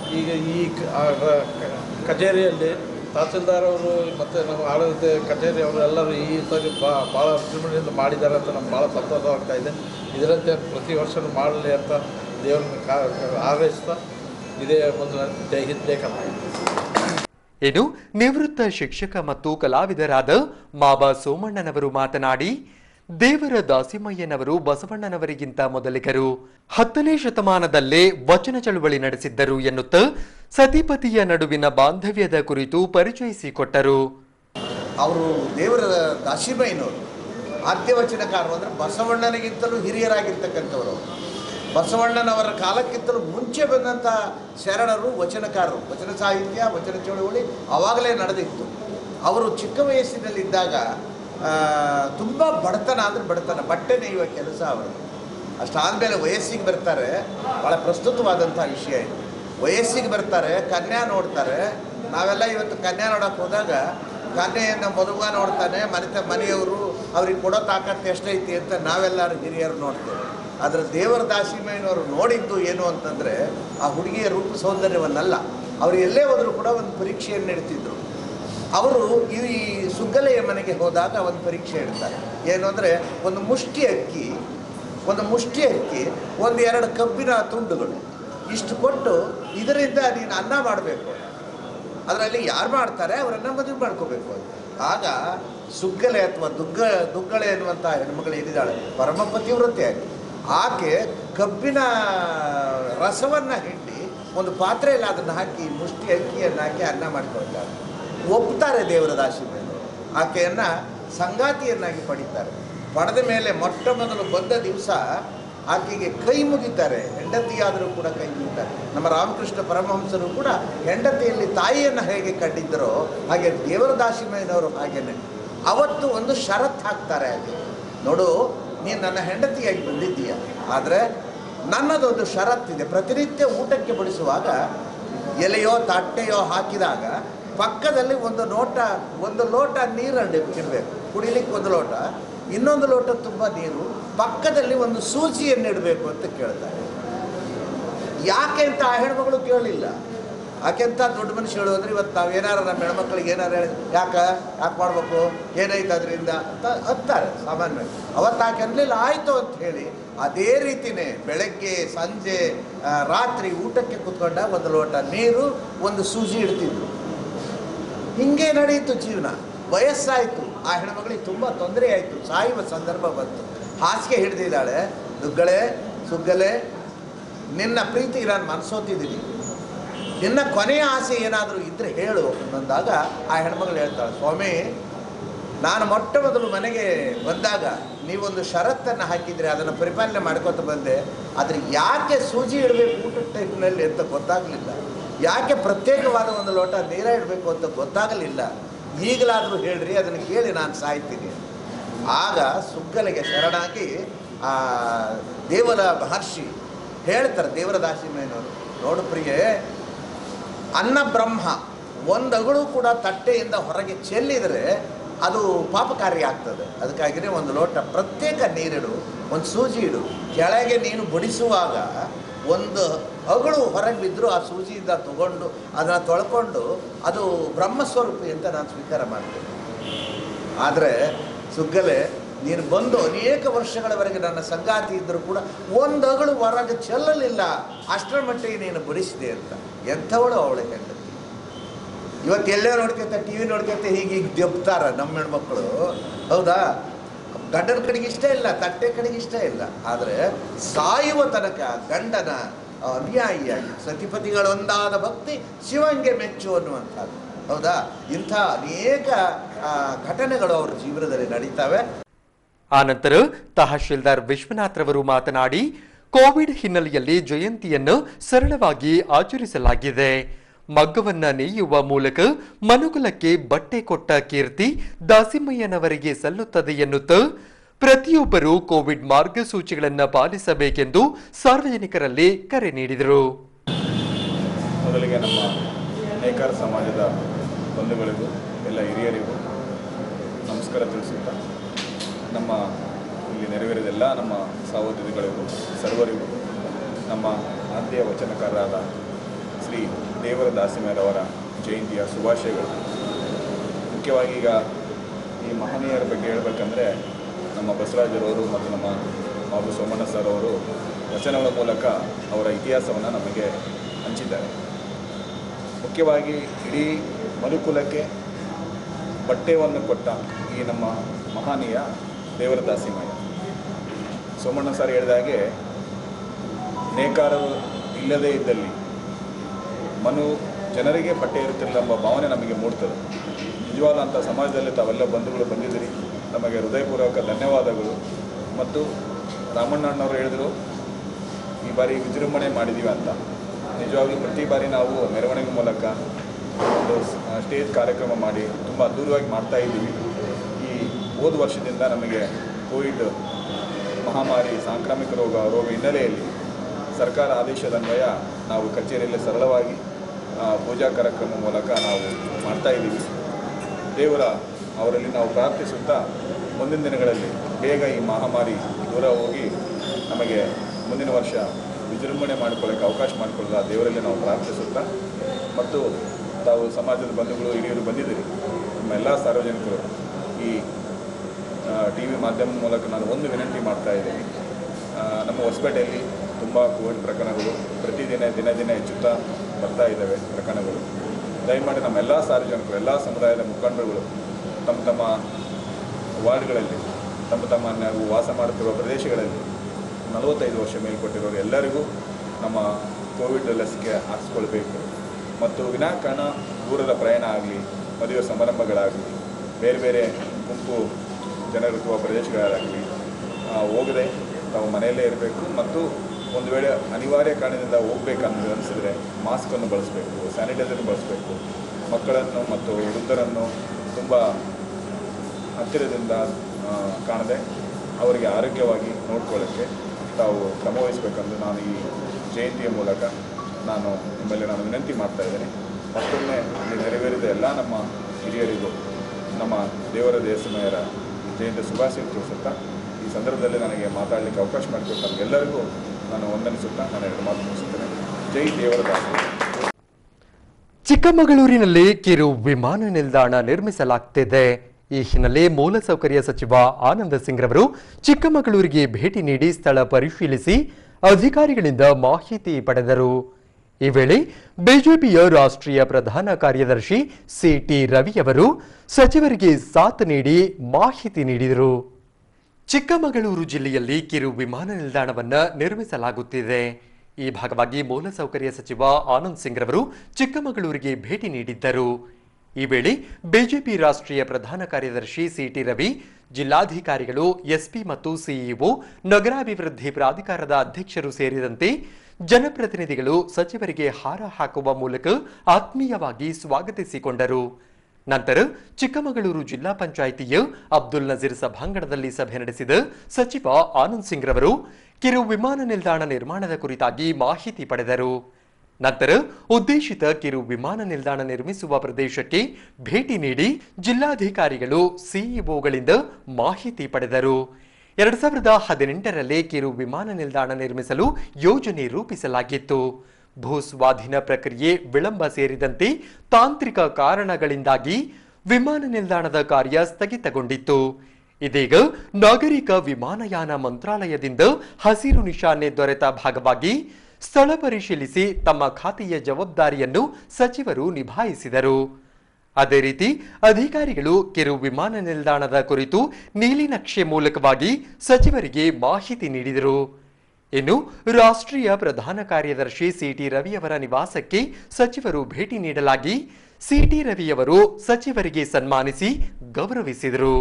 ಈಗ ಈ ಕ- ಆ ರ- ಕ- ಕಚೇರಿಯಲ್ಲಿ ತಹಸೀಲ್ದಾರ್ ಅವರು ಮತ್ತು ನಮ್ಮ ಆಡಳಿತ ಕಚೇರಿ ಅವರು ಎಲ್ಲರೂ ಈ ಸರಿ ಬಾ ಭಾಳ ವಿಜೃಂಭಣೆಯಿಂದ ಮಾಡಿದ್ದಾರೆ ಅಂತ ನಮ್ಗೆ ಭಾಳ ಸಂತೋಷವಾಗ್ತಾ ಇದೆ ಇದರಂತೆ ಪ್ರತಿ ವರ್ಷವೂ ಮಾಡಲಿ ಅಂತ ದೇವರನ್ನು ಕಾ ಹಾರೈಸ್ತಾ ಇದೇ ಒಂದು ಜೈ ಹಿಂದ್ ಜೈ ಕರ್ನಾಟಕ ಇನ್ನು ನಿವೃತ್ತ ಶಿಕ್ಷಕ ಮತ್ತು ಕಲಾವಿದರಾದ ಮಾಬಾ ಸೋಮಣ್ಣನವರು ಮಾತನಾಡಿ ದೇವರ ದಾಸಿಮಯ್ಯನವರು ಬಸವಣ್ಣನವರಿಗಿಂತ ಮೊದಲಿಗರು ಹತ್ತನೇ ಶತಮಾನದಲ್ಲೇ ವಚನ ಚಳುವಳಿ ನಡೆಸಿದ್ದರು ಎನ್ನುತ್ತಾ ಸತಿಪತಿಯ ನಡುವಿನ ಬಾಂಧವ್ಯದ ಕುರಿತು ಪರಿಚಯಿಸಿಕೊಟ್ಟರು ಅವರು ದೇವರ ದಾಸಿಬೈನವರು ಆದ್ಯ ವಚನಕಾರರು ಅಂದರೆ ಬಸವಣ್ಣನಿಗಿಂತಲೂ ಹಿರಿಯರಾಗಿರ್ತಕ್ಕಂಥವರು ಅವರು. ಬಸವಣ್ಣನವರ ಕಾಲಕ್ಕಿಂತಲೂ ಮುಂಚೆ ಬಂದಂಥ ಶರಣರು ವಚನಕಾರರು ವಚನ ಸಾಹಿತ್ಯ ವಚನ ಚಳವಳಿ ಆವಾಗಲೇ ನಡೆದಿತ್ತು ಅವರು ಚಿಕ್ಕ ವಯಸ್ಸಿನಲ್ಲಿದ್ದಾಗ ತುಂಬ ಬಡತನ ಅಂದರೆ ಬಡತನ ಬಟ್ಟೆ ನೇಯುವ ಕೆಲಸ ಅವರು ಅಷ್ಟಾದಮೇಲೆ ವಯಸ್ಸಿಗೆ ಬರ್ತಾರೆ ಭಾಳ ಪ್ರಸ್ತುತವಾದಂಥ ವಿಷಯ ಇದು ವಯಸ್ಸಿಗೆ ಬರ್ತಾರೆ ಕನ್ಯಾ ನೋಡ್ತಾರೆ ನಾವೆಲ್ಲ ಇವತ್ತು ಕನ್ಯಾ ನೋಡೋಕೆ ಹೋದಾಗ ಕನ್ಯೆಯನ್ನು ಮದುವ ನೋಡ್ತಾನೆ ಮನೆ ಮನೆಯವರು ಅವ್ರಿಗೆ ಕೊಡೋ ತಾಕತ್ತು ಎಷ್ಟೈತಿ ಅಂತ ನಾವೆಲ್ಲರೂ ಹಿರಿಯರು ನೋಡ್ತೇವೆ ಆದರೆ ದೇವರ ದಾಸಿಮಯ್ಯನವರು ನೋಡಿದ್ದು ಏನು ಅಂತಂದರೆ ಆ ಹುಡುಗಿಯ ರೂಪ ಸೌಂದರ್ಯವನ್ನಲ್ಲ ಅವರು ಎಲ್ಲೇ ಹೋದರೂ ಕೂಡ ಒಂದು ಪರೀಕ್ಷೆಯನ್ನು ಇಡ್ತಿದ್ರು ಅವರು ಈ ಸುಗ್ಗಲೆಯ ಮನೆಗೆ ಹೋದಾಗ ಒಂದು ಪರೀಕ್ಷೆ ಇಡ್ತಾರೆ ಏನು ಅಂದರೆ ಒಂದು ಮುಷ್ಟಿ ಅಕ್ಕಿ ಒಂದು ಮುಷ್ಟಿ ಅಕ್ಕಿ ಒಂದು ಎರಡು ಕಬ್ಬಿನ ತುಂಡುಗಳು ಇಷ್ಟು ಕೊಟ್ಟು ಇದರಿಂದ ನೀನು ಅನ್ನ ಮಾಡಬೇಕು ಅದರಲ್ಲಿ ಯಾರು ಮಾಡ್ತಾರೆ ಅವರನ್ನ ಮದುವೆ ಮಾಡ್ಕೋಬೇಕು ಅಂತ ಆಗ ಸುಗ್ಗಲೆ ಅಥವಾ ದುಗ್ಗ ದುಗ್ಗಳೆ ಎನ್ನುವಂಥ ಹೆಣ್ಮಗಳು ಏನಿದ್ದಾಳೆ ಪರಮ ಪತಿವ್ರತೆಯಾಗಿ ಆಕೆ ಕಬ್ಬಿನ ರಸವನ್ನು ಹಿಂಡಿ ಒಂದು ಪಾತ್ರೆಯಲ್ಲಿ ಅದನ್ನು ಹಾಕಿ ಮುಷ್ಟಿ ಅಕ್ಕಿಯನ್ನು ಹಾಕಿ ಅನ್ನ ಮಾಡ್ಕೊಳ್ತಾರೆ ಒಪ್ತಾರೆ ದೇವರ ದಾಸಿ ಮೇಲೆ ಆಕೆಯನ್ನು ಸಂಗಾತಿಯನ್ನಾಗಿ ಪಡಿತಾರೆ ಪಡೆದ ಮೇಲೆ ಮೊಟ್ಟ ಮೊದಲು ಬಂದ ದಿವಸ ಆಕೆಗೆ ಕೈ ಮುಗಿತಾರೆ ಹೆಂಡತಿಯಾದರೂ ಕೂಡ ಕೈ ಮುಗಿತಾರೆ ನಮ್ಮ ರಾಮಕೃಷ್ಣ ಪರಮಹಂಸರು ಕೂಡ ಹೆಂಡತಿಯಲ್ಲಿ ತಾಯಿಯನ್ನು ಹೇಗೆ ಕಂಡಿದ್ದರೋ ಹಾಗೆ ದೇವರ ದಾಸಿಮಯ್ಯನವರು ಹಾಗೇನೆ ಅವತ್ತು ಒಂದು ಷರತ್ ಹಾಕ್ತಾರೆ ಹಾಗೆ ನೋಡು ನೀನು ನನ್ನ ಹೆಂಡತಿಯಾಗಿ ಬಂದಿದ್ದೀಯ ಆದರೆ ನನ್ನದೊಂದು ಷರತ್ತಿದೆ ಪ್ರತಿನಿತ್ಯ ಊಟಕ್ಕೆ ಬಡಿಸುವಾಗ ಎಲೆಯೋ ತಟ್ಟೆಯೋ ಹಾಕಿದಾಗ ಪಕ್ಕದಲ್ಲಿ ಒಂದು ಲೋಟ ಒಂದು ಲೋಟ ನೀರನ್ನು ಇಡಬೇಕು ಕುಡಿಲಿಕ್ಕೆ ಒಂದು ಲೋಟ ಇನ್ನೊಂದು ಲೋಟ ತುಂಬ ನೀರು ಪಕ್ಕದಲ್ಲಿ ಒಂದು ಸೂಜಿಯನ್ನು ಇಡಬೇಕು ಅಂತ ಕೇಳ್ತಾರೆ ಯಾಕೆ ಅಂತ ಆ ಹೆಣ್ಮಗಳು ಕೇಳಲಿಲ್ಲ ಯಾಕೆಂತ ದೊಡ್ಡ ಮನುಷ್ಯ ಹೇಳು ಅಂದ್ರೆ ಇವತ್ತು ನಾವು ಏನಾರ ನಮ್ಮ ಹೆಣ್ಮಕ್ಳಿಗೆ ಏನಾರು ಹೇಳಿ ಯಾಕೆ ಯಾಕೆ ಮಾಡ್ಬೇಕು ಏನೈತೆ ಅದರಿಂದ ಅಂತ ಹತ್ತಾರೆ ಸಾಮಾನ್ಯವಾಗಿ ಅವತ್ತು ಆಕೆ ಅನ್ಲಿಲ್ಲ ಆಯಿತು ಅಂತ ಹೇಳಿ ಅದೇ ರೀತಿನೇ ಬೆಳಗ್ಗೆ ಸಂಜೆ ಆ, ರಾತ್ರಿ ಊಟಕ್ಕೆ ಕೂತ್ಕೊಂಡ ಒಂದು ಲೋಟ ನೀರು ಒಂದು ಸೂಜಿ ಇಡ್ತಿದ್ರು ಹಿಂಗೆ ನಡೆಯಿತು ಜೀವನ ವಯಸ್ಸಾಯಿತು ಆ ಹೆಣ್ಮಗಳಿಗೆ ತುಂಬ ತೊಂದರೆ ಆಯಿತು ಸಾಯುವ ಸಂದರ್ಭ ಬಂತು ಹಾಸಿಗೆ ಹಿಡಿದಿದ್ದಾಳೆ ದುಗ್ಗಳೆ ಸುಗ್ಗಲೆ ನಿನ್ನ ಪ್ರೀತಿಗೆ ನಾನು ಮನಸೋತಿದ್ದೀನಿ ನಿನ್ನ ಕೊನೆಯ ಆಸೆ ಏನಾದರೂ ಇದ್ದರೆ ಹೇಳು ಅಂದಾಗ ಆ ಹೆಣ್ಮಗಳು ಹೇಳ್ತಾಳೆ ಸ್ವಾಮಿ ನಾನು ಮೊಟ್ಟ ಮೊದಲು ಮನೆಗೆ ಬಂದಾಗ ನೀವೊಂದು ಷರತ್ತನ್ನು ಹಾಕಿದರೆ ಅದನ್ನು ಪರಿಪಾಲನೆ ಮಾಡ್ಕೊತ ಬಂದೆ ಆದರೆ ಯಾಕೆ ಸೂಜಿ ಇಡಬೇಕು ಊಟದ ಟೈಮ್ನಲ್ಲಿ ಅಂತ ಗೊತ್ತಾಗಲಿಲ್ಲ ಯಾಕೆ ಪ್ರತ್ಯೇಕವಾದ ಒಂದು ಲೋಟ ನೀರ ಇಡಬೇಕು ಅಂತ ಗೊತ್ತಾಗಲಿಲ್ಲ ಈಗಲಾದರೂ ಹೇಳ್ರಿ ಅದನ್ನು ಕೇಳಿ ನಾನು ಸಾಯ್ತೀನಿ ಆಗ ಸುಗ್ಗಲಿಗೆ ಶರಣಾಗಿ ಆ ದೇವರ ಮಹರ್ಷಿ ಹೇಳ್ತಾರೆ ದೇವರ ದಾಸಿಮಯ್ಯನವರು ನೋಡು ಪ್ರಿಯೆ ಅನ್ನ ಬ್ರಹ್ಮ ಒಂದು ಅಗಳು ಕೂಡ ತಟ್ಟೆಯಿಂದ ಹೊರಗೆ ಚೆಲ್ಲಿದರೆ ಅದು ಪಾಪಕಾರಿ ಆಗ್ತದೆ ಅದಕ್ಕಾಗಿಯೇ ಒಂದು ಲೋಟ ಪ್ರತ್ಯೇಕ ನೀರಿಡು ಒಂದು ಸೂಜಿ ಇಡು ಕೆಳಗೆ ನೀನು ಬಡಿಸುವಾಗ ಒಂದು ಅಗಳು ಹೊರಗೆ ಬಿದ್ದರೂ ಆ ಸೂಜಿಯಿಂದ ತಗೊಂಡು ಅದನ್ನು ತೊಳ್ಕೊಂಡು ಅದು ಬ್ರಹ್ಮಸ್ವರೂಪಿ ಅಂತ ನಾನು ಸ್ವೀಕಾರ ಮಾಡ್ತೇನೆ ಆದರೆ ಸುಗ್ಗಲೆ ನೀನು ಬಂದು ಅನೇಕ ವರ್ಷಗಳವರೆಗೆ ನನ್ನ ಸಂಗಾತಿ ಇದ್ದರೂ ಕೂಡ ಒಂದು ಅಗಳು ಹೊರಗೆ ಚೆಲ್ಲಲಿಲ್ಲ ಅಷ್ಟರ ಮಟ್ಟಿಗೆ ನೀನು ಬಡಿಸಿದೆ ಅಂತ ಎಂಥವಳು ಅವಳ ಹೆಂಡತಿ ಇವತ್ತು ಎಲ್ಲೇ ನೋಡ್ಕೊತ ಟಿ ವಿ ನೋಡ್ಕೊತ ಹೀಗೆ ಹೀಗೆ ದೆಬ್ತಾರ ನಮ್ಮ ಹೆಣ್ಮಕ್ಳು ಹೌದಾ ಗಂಡನ ಕಡೆಗೆ ಇಷ್ಟ ಇಲ್ಲ ತಟ್ಟೆ ಕಡೆಗೆ ಇಷ್ಟ ಇಲ್ಲ ಆದರೆ ಸಾಯುವ ತನಕ ಗಂಡನ ಅನ್ಯಾಯಿಯಾಗಿ ಸತಿಪತಿಗಳೊಂದಾದ ಭಕ್ತಿ ಶಿವಂಗೆ ಮೆಚ್ಚು ಅನ್ನುವಂಥದ್ದು ಹೌದಾ ಇಂಥ ಅನೇಕ ಆ, ಘಟನೆಗಳು ಅವ್ರ ಜೀವನದಲ್ಲಿ ನಡೀತವೆ ಆನಂತರ ತಹಶೀಲ್ದಾರ್ ವಿಶ್ವನಾಥ್ ರವರು ಮಾತನಾಡಿ ಕೋವಿಡ್ ಹಿನ್ನೆಲೆಯಲ್ಲಿ ಜಯಂತಿಯನ್ನು ಸರಳವಾಗಿ ಆಚರಿಸಲಾಗಿದೆ ಮಗ್ಗವನ್ನ ನೇಯುವ ಮೂಲಕ ಮನುಕುಲಕ್ಕೆ ಬಟ್ಟೆ ಕೊಟ್ಟ ಕೀರ್ತಿ ದಾಸಿಮಯ್ಯನವರಿಗೆ ಸಲ್ಲುತ್ತದೆ ಎನ್ನುತ್ತಾ ಪ್ರತಿಯೊಬ್ಬರೂ ಕೋವಿಡ್ ಮಾರ್ಗಸೂಚಿಗಳನ್ನು ಪಾಲಿಸಬೇಕೆಂದು ಸಾರ್ವಜನಿಕರಲ್ಲಿ ಕರೆ ನೀಡಿದರು ಮೊದಲಿಗೆ ನಮ್ಮ ನೇಕಾರ ಸಮಾಜದ ಬಂಧುಗಳಿಗೂ ಎಲ್ಲ ಹಿರಿಯರಿಗೂ ನಮಸ್ಕಾರ ತಿಳಿಸುತ್ತಾ ನಮ್ಮ ಇಲ್ಲಿ ನೆರವೇರಿದೆಲ್ಲ ನಮ್ಮ ಸಹೋದರಿಗಳಿಗೂ ಸರ್ವರಿಗೂ ನಮ್ಮ ಆದ್ಯ ವಚನಕಾರರಾದ ಶ್ರೀ ದೇವರ ದಾಸಿಮಯ್ಯರವರ ಜಯಂತಿಯ ಶುಭಾಶಯಗಳು ಮುಖ್ಯವಾಗಿ ಈಗ ಈ ಮಹನೀಯರ ಬಗ್ಗೆ ಹೇಳಬೇಕಂದ್ರೆ ನಮ್ಮ ಬಸವರಾಜರವರು ಮತ್ತು ನಮ್ಮ ಬಾಬು ಸೋಮಣ್ಣ ಸರ್ ಅವರು ವಚನಗಳ ಮೂಲಕ ಅವರ ಇತಿಹಾಸವನ್ನು ನಮಗೆ ಹಂಚಿದ್ದಾರೆ ಮುಖ್ಯವಾಗಿ ಇಡೀ ಮನುಕುಲಕ್ಕೆ ಬಟ್ಟೆಯನ್ನು ಕೊಟ್ಟ ಈ ನಮ್ಮ ಮಹನೀಯ ದೇವರ ದಾಸಿಮಯ್ಯ ಸೋಮಣ್ಣ ಸರ್ ಹೇಳಿದ ಹಾಗೆ ನೇಕಾರರು ಇಲ್ಲದೇ ಇದ್ದಲ್ಲಿ ಮನು ಜನರಿಗೆ ಬಟ್ಟೆ ಇರುತ್ತಿಲ್ಲ ಎಂಬ ಭಾವನೆ ನಮಗೆ ಮೂಡ್ತದೆ ನಿಜವಾದ ಅಂಥ ಸಮಾಜದಲ್ಲಿ ತಾವೆಲ್ಲ ಬಂಧುಗಳು ಬಂದಿದ್ದೀರಿ ನಮಗೆ ಹೃದಯಪೂರ್ವಕ ಧನ್ಯವಾದಗಳು ಮತ್ತು ರಾಮಣ್ಣನವರು ಹೇಳಿದರು ಈ ಬಾರಿ ವಿಜೃಂಭಣೆ ಮಾಡಿದ್ದೀವಿ ಅಂತ ನಿಜವಾಗ್ಲೂ ಪ್ರತಿ ಬಾರಿ ನಾವು ಮೆರವಣಿಗೆ ಮೂಲಕ ಒಂದು ಸ್- ಸ್ಟೇಜ್ ಕಾರ್ಯಕ್ರಮ ಮಾಡಿ ತುಂಬ ಅದ್ಧೂರಿಯಾಗಿ ಮಾಡ್ತಾ ಇದ್ದೀವಿ ಈ ಹೋದ ವರ್ಷದಿಂದ ನಮಗೆ ಕೋವಿಡ್ ಮಹಾಮಾರಿ ಸಾಂಕ್ರಾಮಿಕ ರೋಗ ರೋಗ ಹಿನ್ನೆಲೆಯಲ್ಲಿ ಸರ್ಕಾರ ಆದೇಶದನ್ವಯ ನಾವು ಕಚೇರಿಯಲ್ಲಿ ಸರಳವಾಗಿ ಆ, ಪೂಜಾ ಕಾರ್ಯಕ್ರಮ ಮೂಲಕ ನಾವು ಮಾಡ್ತಾ ಇದ್ದೀವಿ ದೇವರ ಅವರಲ್ಲಿ ನಾವು ಪ್ರಾರ್ಥಿಸುತ್ತಾ ಮುಂದಿನ ದಿನಗಳಲ್ಲಿ ಬೇಗ ಈ ಮಹಾಮಾರಿ ದೂರ ಹೋಗಿ ನಮಗೆ ಮುಂದಿನ ವರ್ಷ ವಿಜೃಂಭಣೆ ಮಾಡಿಕೊಳ್ಳೋಕ್ಕೆ ಅವಕಾಶ ಮಾಡಿಕೊಳ್ಳದ ದೇವರಲ್ಲಿ ನಾವು ಪ್ರಾರ್ಥಿಸುತ್ತಾ ಮತ್ತು ತಾವು ಸಮಾಜದ ಬಂಧುಗಳು ಹಿರಿಯರು ಬಂದಿದ್ದೀರಿ ನಮ್ಮ ಎಲ್ಲ ಸಾರ್ವಜನಿಕರು ಈ ಟಿ ವಿ ಮಾಧ್ಯಮದ ಮೂಲಕ ನಾನು ಒಂದು ವಿನಂತಿ ಮಾಡ್ತಾ ಇದ್ದೀನಿ ಆ, ನಮ್ಮ ಹೊಸಪೇಟೆಯಲ್ಲಿ ತುಂಬ ಕೋವಿಡ್ ಪ್ರಕರಣಗಳು ಪ್ರತಿದಿನ ದಿನ ದಿನ ಹೆಚ್ಚುತ್ತಾ ಬರ್ತಾ ಇದ್ದಾವೆ ಪ್ರಕರಣಗಳು ದಯಮಾಡಿ ನಮ್ಮ ಎಲ್ಲ ಸಾರ್ವಜನಿಕರು ಎಲ್ಲ ಸಮುದಾಯದ ಮುಖಂಡರುಗಳು ತಮ್ಮ ತಮ್ಮ ವಾರ್ಡ್ಗಳಲ್ಲಿ ತಮ್ಮ ತಮ್ಮ ನಾವು ವಾಸ ಮಾಡುತ್ತಿರುವ ಪ್ರದೇಶಗಳಲ್ಲಿ ನಲವತ್ತೈದು ವರ್ಷ ಮೇಲ್ಪಟ್ಟಿರೋರು ಎಲ್ಲರಿಗೂ ನಮ್ಮ ಕೋವಿಡ್ ಲಸಿಕೆ ಹಾಕಿಸ್ಕೊಳ್ಬೇಕು ಮತ್ತು ವಿನಾಕಾರಣ ದೂರದ ಪ್ರಯಾಣ ಆಗಲಿ ಮದುವೆ ಸಮಾರಂಭಗಳಾಗಲಿ ಬೇರೆ ಬೇರೆ ಗುಂಪು ಜನರಿರುವ ಪ್ರದೇಶಗಳಾಗಲಿ ಆ, ಹೋಗದೆ ತಾವು ಮನೆಯಲ್ಲೇ ಇರಬೇಕು ಮತ್ತು ಒಂದು ವೇಳೆ ಅನಿವಾರ್ಯ ಕಾರಣದಿಂದ ಹೋಗ್ಬೇಕಂತ ಅನಿಸಿದ್ರೆ ಮಾಸ್ಕನ್ನು ಬಳಸಬೇಕು ಸ್ಯಾನಿಟೈಸರ್ ಬಳಸಬೇಕು ಮಕ್ಕಳನ್ನು ಮತ್ತು ವೃದ್ಧರನ್ನು ತುಂಬ ಹತ್ತಿರದಿಂದ ಆ, ಕಾಣದೆ ಅವರಿಗೆ ಆರೋಗ್ಯವಾಗಿ ನೋಡ್ಕೊಳ್ಳೋಕ್ಕೆ ತಾವು ಕ್ರಮವಹಿಸಬೇಕೆಂದು ನಾನು ಈ ಜಯಂತಿಯ ಮೂಲಕ ನಾನು ನಿಮ್ಮಲ್ಲಿ ನಾನು ವಿನಂತಿ ಮಾಡ್ತಾ ಇದ್ದೇನೆ ಮತ್ತೊಮ್ಮೆ ಇಲ್ಲಿ ನೆರವೇರಿದ ಎಲ್ಲ ನಮ್ಮ ಹಿರಿಯರಿಗೂ ನಮ್ಮ ದೇವರ ದೇವಸಮಯರ ಜಯಂತಿ ಶುಭಾಶಯ ತಿಳಿಸುತ್ತಾ ಈ ಸಂದರ್ಭದಲ್ಲಿ ನನಗೆ ಮಾತಾಡಲಿಕ್ಕೆ ಅವಕಾಶ ಮಾಡಿಕೊಟ್ಟು ನಮಗೆಲ್ಲರಿಗೂ ನಾನು ವಂದನಿಸುತ್ತಾ ನಾನು ಎರಡು ಮಾತು ಮುಗಿಸುತ್ತೇನೆ ಜೈ ದೇವರ ದಾಸರು ಚಿಕ್ಕಮಗಳೂರಿನಲ್ಲಿ ಕಿರು ವಿಮಾನ ನಿಲ್ದಾಣ ನಿರ್ಮಿಸಲಾಗ್ತಿದೆ ಈ ಹಿನ್ನೆಲೆ ಮೂಲಸೌಕರ್ಯ ಸಚಿವ ಆನಂದ್ ಸಿಂಗ್ ರವರು ಚಿಕ್ಕಮಗಳೂರಿಗೆ ಭೇಟಿ ನೀಡಿ ಸ್ಥಳ ಪರಿಶೀಲಿಸಿ ಅಧಿಕಾರಿಗಳಿಂದ ಮಾಹಿತಿ ಪಡೆದರು ಈ ವೇಳೆ ಬಿಜೆಪಿಯ ರಾಷ್ಟ್ರೀಯ ಪ್ರಧಾನ ಕಾರ್ಯದರ್ಶಿ ಸಿಟಿ ರವಿಯವರು ಸಚಿವರಿಗೆ ಸಾಥ್ ನೀಡಿ ಮಾಹಿತಿ ನೀಡಿದರು ಚಿಕ್ಕಮಗಳೂರು ಜಿಲ್ಲೆಯಲ್ಲಿ ಕಿರು ವಿಮಾನ ನಿಲ್ದಾಣವನ್ನ ನಿರ್ಮಿಸಲಾಗುತ್ತಿದೆ ಈ ಭಾಗವಾಗಿ ಮೂಲಸೌಕರ್ಯ ಸಚಿವ ಆನಂದ್ ಸಿಂಗ್ ರವರು ಚಿಕ್ಕಮಗಳೂರಿಗೆ ಭೇಟಿ ನೀಡಿದ್ದರು ಈ ವೇಳೆ ಬಿಜೆಪಿ ರಾಷ್ಟ್ರೀಯ ಪ್ರಧಾನ ಕಾರ್ಯದರ್ಶಿ ಸಿಟಿ ರವಿ ಜಿಲ್ಲಾಧಿಕಾರಿಗಳು ಎಸ್ಪಿ ಮತ್ತು ಸಿಇಒ ನಗರಾಭಿವೃದ್ಧಿ ಪ್ರಾಧಿಕಾರದ ಅಧ್ಯಕ್ಷರು ಸೇರಿದಂತೆ ಜನಪ್ರತಿನಿಧಿಗಳು ಸಚಿವರಿಗೆ ಹಾರ ಹಾಕುವ ಮೂಲಕ ಆತ್ಮೀಯವಾಗಿ ಸ್ವಾಗತಿಸಿಕೊಂಡರು ನಂತರ ಚಿಕ್ಕಮಗಳೂರು ಜಿಲ್ಲಾ ಪಂಚಾಯಿತಿಯ ಅಬ್ದುಲ್ ನಜೀರ್ ಸಭಾಂಗಣದಲ್ಲಿ ಸಭೆ ನಡೆಸಿದ ಸಚಿವ ಆನಂದ್ ಸಿಂಗ್ ರವರು ಕಿರು ವಿಮಾನ ನಿಲ್ದಾಣ ನಿರ್ಮಾಣದ ಕುರಿತಾಗಿ ಮಾಹಿತಿ ಪಡೆದರು ನಂತರ ಉದ್ದೇಶಿತ ಕಿರು ವಿಮಾನ ನಿಲ್ದಾಣ ನಿರ್ಮಿಸುವ ಪ್ರದೇಶಕ್ಕೆ ಭೇಟಿ ನೀಡಿ ಜಿಲ್ಲಾಧಿಕಾರಿಗಳು ಸಿಇಒಗಳಿಂದ ಮಾಹಿತಿ ಪಡೆದರು ಎರಡ್ ಸಾವಿರದ ಹದಿನೆಂಟರಲ್ಲಿ ಕಿರು ವಿಮಾನ ನಿಲ್ದಾಣ ನಿರ್ಮಿಸಲು ಯೋಜನೆ ರೂಪಿಸಲಾಗಿತ್ತು ಭೂ ಸ್ವಾಧೀನ ಪ್ರಕ್ರಿಯೆ ವಿಳಂಬ ಸೇರಿದಂತೆ ತಾಂತ್ರಿಕ ಕಾರಣಗಳಿಂದಾಗಿ ವಿಮಾನ ನಿಲ್ದಾಣದ ಕಾರ್ಯ ಸ್ಥಗಿತಗೊಂಡಿತ್ತು ಇದೀಗ ನಾಗರಿಕ ವಿಮಾನಯಾನ ಮಂತ್ರಾಲಯದಿಂದ ಹಸಿರು ನಿಶಾನೆ ದೊರೆತ ಭಾಗವಾಗಿ ಸ್ಥಳ ಪರಿಶೀಲಿಸಿ ತಮ್ಮ ಖಾತೆಯ ಜವಾಬ್ದಾರಿಯನ್ನು ಸಚಿವರು ನಿಭಾಯಿಸಿದರು ಅದೇ ರೀತಿ ಅಧಿಕಾರಿಗಳು ಕಿರು ವಿಮಾನ ನಿಲ್ದಾಣದ ಕುರಿತು ನೀಲಿನಕ್ಷೆ ಮೂಲಕವಾಗಿ ಸಚಿವರಿಗೆ ಮಾಹಿತಿ ನೀಡಿದರು ಇನ್ನು ರಾಷ್ಟ್ರೀಯ ಪ್ರಧಾನ ಕಾರ್ಯದರ್ಶಿ ಸಿಟಿ ರವಿಯವರ ನಿವಾಸಕ್ಕೆ ಸಚಿವರು ಭೇಟಿ ನೀಡಲಾಗಿ ಸಿಟಿ ರವಿಯವರು ಸಚಿವರಿಗೆ ಸನ್ಮಾನಿಸಿ ಗೌರವಿಸಿದರು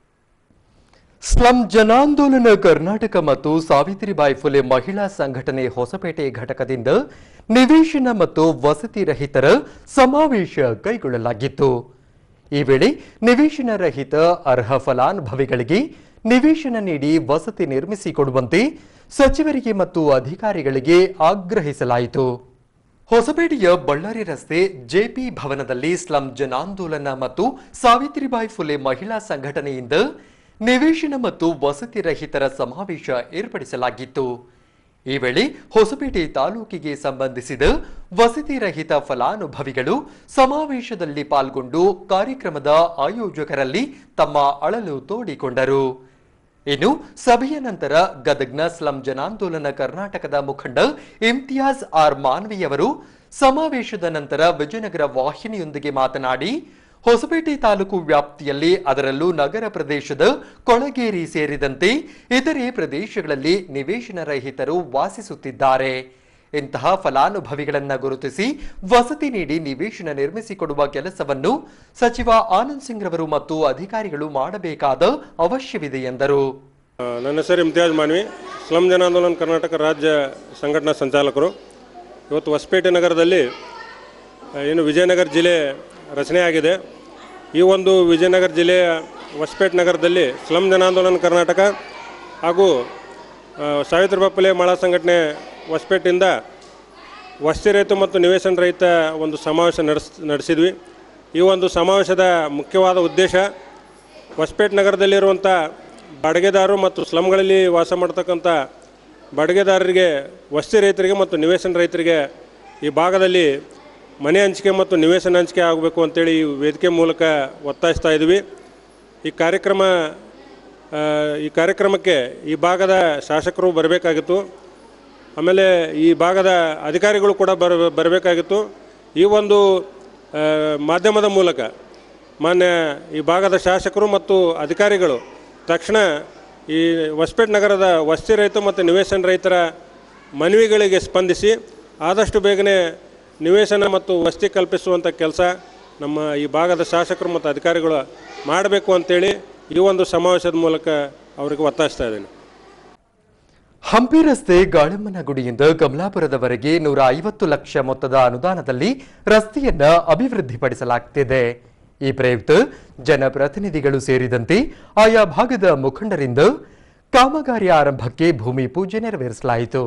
ಸ್ಲಂ ಜನಾಂದೋಲನ ಕರ್ನಾಟಕ ಮತ್ತು ಸಾವಿತ್ರಿಬಾಯಿ ಫುಲೆ ಮಹಿಳಾ ಸಂಘಟನೆ ಹೊಸಪೇಟೆ ಘಟಕದಿಂದ ನಿವೇಶನ ಮತ್ತು ವಸತಿ ರಹಿತರ ಸಮಾವೇಶ ಕೈಗೊಳ್ಳಲಾಗಿತ್ತು ಈ ವೇಳೆ ನಿವೇಶನ ರಹಿತ ಅರ್ಹ ಫಲಾನುಭವಿಗಳಿಗೆ ನಿವೇಶನ ನೀಡಿ ವಸತಿ ನಿರ್ಮಿಸಿಕೊಡುವಂತೆ ಸಚಿವರಿಗೆ ಮತ್ತು ಅಧಿಕಾರಿಗಳಿಗೆ ಆಗ್ರಹಿಸಲಾಯಿತು ಹೊಸಪೇಟೆಯ ಬಳ್ಳಾರಿ ರಸ್ತೆ ಜೆಪಿ ಭವನದಲ್ಲಿ ಸ್ಲಂ ಜನಾಂದೋಲನ ಮತ್ತು ಸಾವಿತ್ರಿಬಾಯಿ ಫುಲೆ ಮಹಿಳಾ ಸಂಘಟನೆಯಿಂದ ನಿವೇಶನ ಮತ್ತು ವಸತಿ ರಹಿತರ ಸಮಾವೇಶ ಏರ್ಪಡಿಸಲಾಗಿತ್ತು ಈ ವೇಳೆ ಹೊಸಪೇಟೆ ತಾಲೂಕಿಗೆ ಸಂಬಂಧಿಸಿದ ವಸತಿ ರಹಿತ ಫಲಾನುಭವಿಗಳು ಸಮಾವೇಶದಲ್ಲಿ ಪಾಲ್ಗೊಂಡು ಕಾರ್ಯಕ್ರಮದ ಆಯೋಜಕರಲ್ಲಿ ತಮ್ಮ ಅಳಲು ತೋಡಿಕೊಂಡರು ಇನ್ನು ಸಭೆಯ ನಂತರ ಗದಗ್ನ ಸ್ಲಂ ಜನಾಂದೋಲನ ಕರ್ನಾಟಕದ ಮುಖಂಡ ಇಮ್ತಿಯಾಜ್ ಆರ್ ಮಾನ್ವಿಯವರು ಸಮಾವೇಶದ ನಂತರ ವಿಜಯನಗರ ವಾಹಿನಿಯೊಂದಿಗೆ ಮಾತನಾಡಿ ಹೊಸಪೇಟೆ ತಾಲೂಕು ವ್ಯಾಪ್ತಿಯಲ್ಲಿ ಅದರಲ್ಲೂ ನಗರ ಪ್ರದೇಶದ ಕೊಳಗೇರಿ ಸೇರಿದಂತೆ ಇತರೆ ಪ್ರದೇಶಗಳಲ್ಲಿ ನಿವೇಶನ ರಹಿತರು ವಾಸಿಸುತ್ತಿದ್ದಾರೆ ಇಂತಹ ಫಲಾನುಭವಿಗಳನ್ನ ಗುರುತಿಸಿ ವಸತಿ ನೀಡಿ ನಿವೇಶನ ನಿರ್ಮಿಸಿಕೊಡುವ ಕೆಲಸವನ್ನು ಸಚಿವ ಆನಂದ್ ಸಿಂಗ್ ರವರು ಮತ್ತು ಅಧಿಕಾರಿಗಳು ಮಾಡಬೇಕಾದ ಅವಶ್ಯವಿದೆ ಎಂದರು ಆ, ನನ್ನ ಹೆಸರು ಇಮ್ತಿಯಾಜ್ ಮಾನ್ವಿ ಸ್ಲಂ ಜನಾಂದೋಲನ್ ಕರ್ನಾಟಕ ರಾಜ್ಯ ಸಂಘಟನಾ ಸಂಚಾಲಕರು ಇವತ್ತು ಹೊಸಪೇಟೆ ನಗರದಲ್ಲಿ ಆ, ಏನು ವಿಜಯನಗರ ಜಿಲ್ಲೆ ರಚನೆಯಾಗಿದೆ ಈ ಒಂದು ವಿಜಯನಗರ ಜಿಲ್ಲೆಯ ಹೊಸಪೇಟೆ ನಗರದಲ್ಲಿ ಸ್ಲಂ ಜನಾಂದೋಲನ್ ಕರ್ನಾಟಕ ಹಾಗೂ ಆ, ಸಾವಿತ್ರಿಬಾಯಿ ಫುಲೆ ಮಳಾ ಸಂಘಟನೆ ಹೊಸಪೇಟೆಯಿಂದ ವಸತಿ ರಹಿತ ಮತ್ತು ನಿವೇಶನ ರಹಿತ ಒಂದು ಸಮಾವೇಶ ನಡೆಸ್ ನಡೆಸಿದ್ವಿ ಈ ಒಂದು ಸಮಾವೇಶದ ಮುಖ್ಯವಾದ ಉದ್ದೇಶ ಹೊಸಪೇಟೆ ನಗರದಲ್ಲಿರುವಂಥ ಬಾಡಿಗೆದಾರರು ಮತ್ತು ಸ್ಲಮ್ಗಳಲ್ಲಿ ವಾಸ ಮಾಡ್ತಕ್ಕಂಥ ಬಾಡಿಗೆದಾರರಿಗೆ ವಸತಿ ರೈತರಿಗೆ ಮತ್ತು ನಿವೇಶನ ರೈತರಿಗೆ ಈ ಭಾಗದಲ್ಲಿ ಮನೆ ಹಂಚಿಕೆ ಮತ್ತು ನಿವೇಶನ ಹಂಚಿಕೆ ಆಗಬೇಕು ಅಂತೇಳಿ ಈ ವೇದಿಕೆ ಮೂಲಕ ಒತ್ತಾಯಿಸ್ತಾ ಇದ್ವಿ ಈ ಕಾರ್ಯಕ್ರಮ ಆ, ಈ ಕಾರ್ಯಕ್ರಮಕ್ಕೆ ಈ ಭಾಗದ ಶಾಸಕರು ಬರಬೇಕಾಗಿತ್ತು ಆಮೇಲೆ ಈ ಭಾಗದ ಅಧಿಕಾರಿಗಳು ಕೂಡ ಬರ ಬರಬೇಕಾಗಿತ್ತು ಈ ಒಂದು ಆ, ಮಾಧ್ಯಮದ ಮೂಲಕ ಮಾನ್ಯ ಈ ಭಾಗದ ಶಾಸಕರು ಮತ್ತು ಅಧಿಕಾರಿಗಳು ತಕ್ಷಣ ಈ ಹೊಸಪೇಟೆ ನಗರದ ವಸತಿ ರಹಿತ ಮತ್ತು ನಿವೇಶನ ರೈತರ ಮನವಿಗಳಿಗೆ ಸ್ಪಂದಿಸಿ ಆದಷ್ಟು ಬೇಗನೆ ನಿವೇಶನ ಮತ್ತು ವಸತಿ ಕಲ್ಪಿಸುವಂಥ ಕೆಲಸ ನಮ್ಮ ಈ ಭಾಗದ ಶಾಸಕರು ಮತ್ತು ಅಧಿಕಾರಿಗಳು ಮಾಡಬೇಕು ಅಂತೇಳಿ ಈ ಒಂದು ಸಮಾವೇಶದ ಮೂಲಕ ಅವರಿಗೆ ಒತ್ತಾಯಿಸ್ತಾ ಇದ್ದೀನಿ ಹಂಪಿ ರಸ್ತೆ ಗಾಳಮ್ಮನ ಗುಡಿಯಿಂದ ಕಮಲಾಪುರದವರೆಗೆ ನೂರ ಐವತ್ತು ಲಕ್ಷ ಮೊತ್ತದ ಅನುದಾನದಲ್ಲಿ ರಸ್ತೆಯನ್ನ ಅಭಿವೃದ್ಧಿಪಡಿಸಲಾಗುತ್ತಿದೆ ಈ ಪ್ರಯುಕ್ತ ಜನಪ್ರತಿನಿಧಿಗಳು ಸೇರಿದಂತೆ ಆಯಾ ಭಾಗದ ಮುಖಂಡರಿಂದ ಕಾಮಗಾರಿ ಆರಂಭಕ್ಕೆ ಭೂಮಿ ಪೂಜೆ ನೆರವೇರಿಸಲಾಯಿತು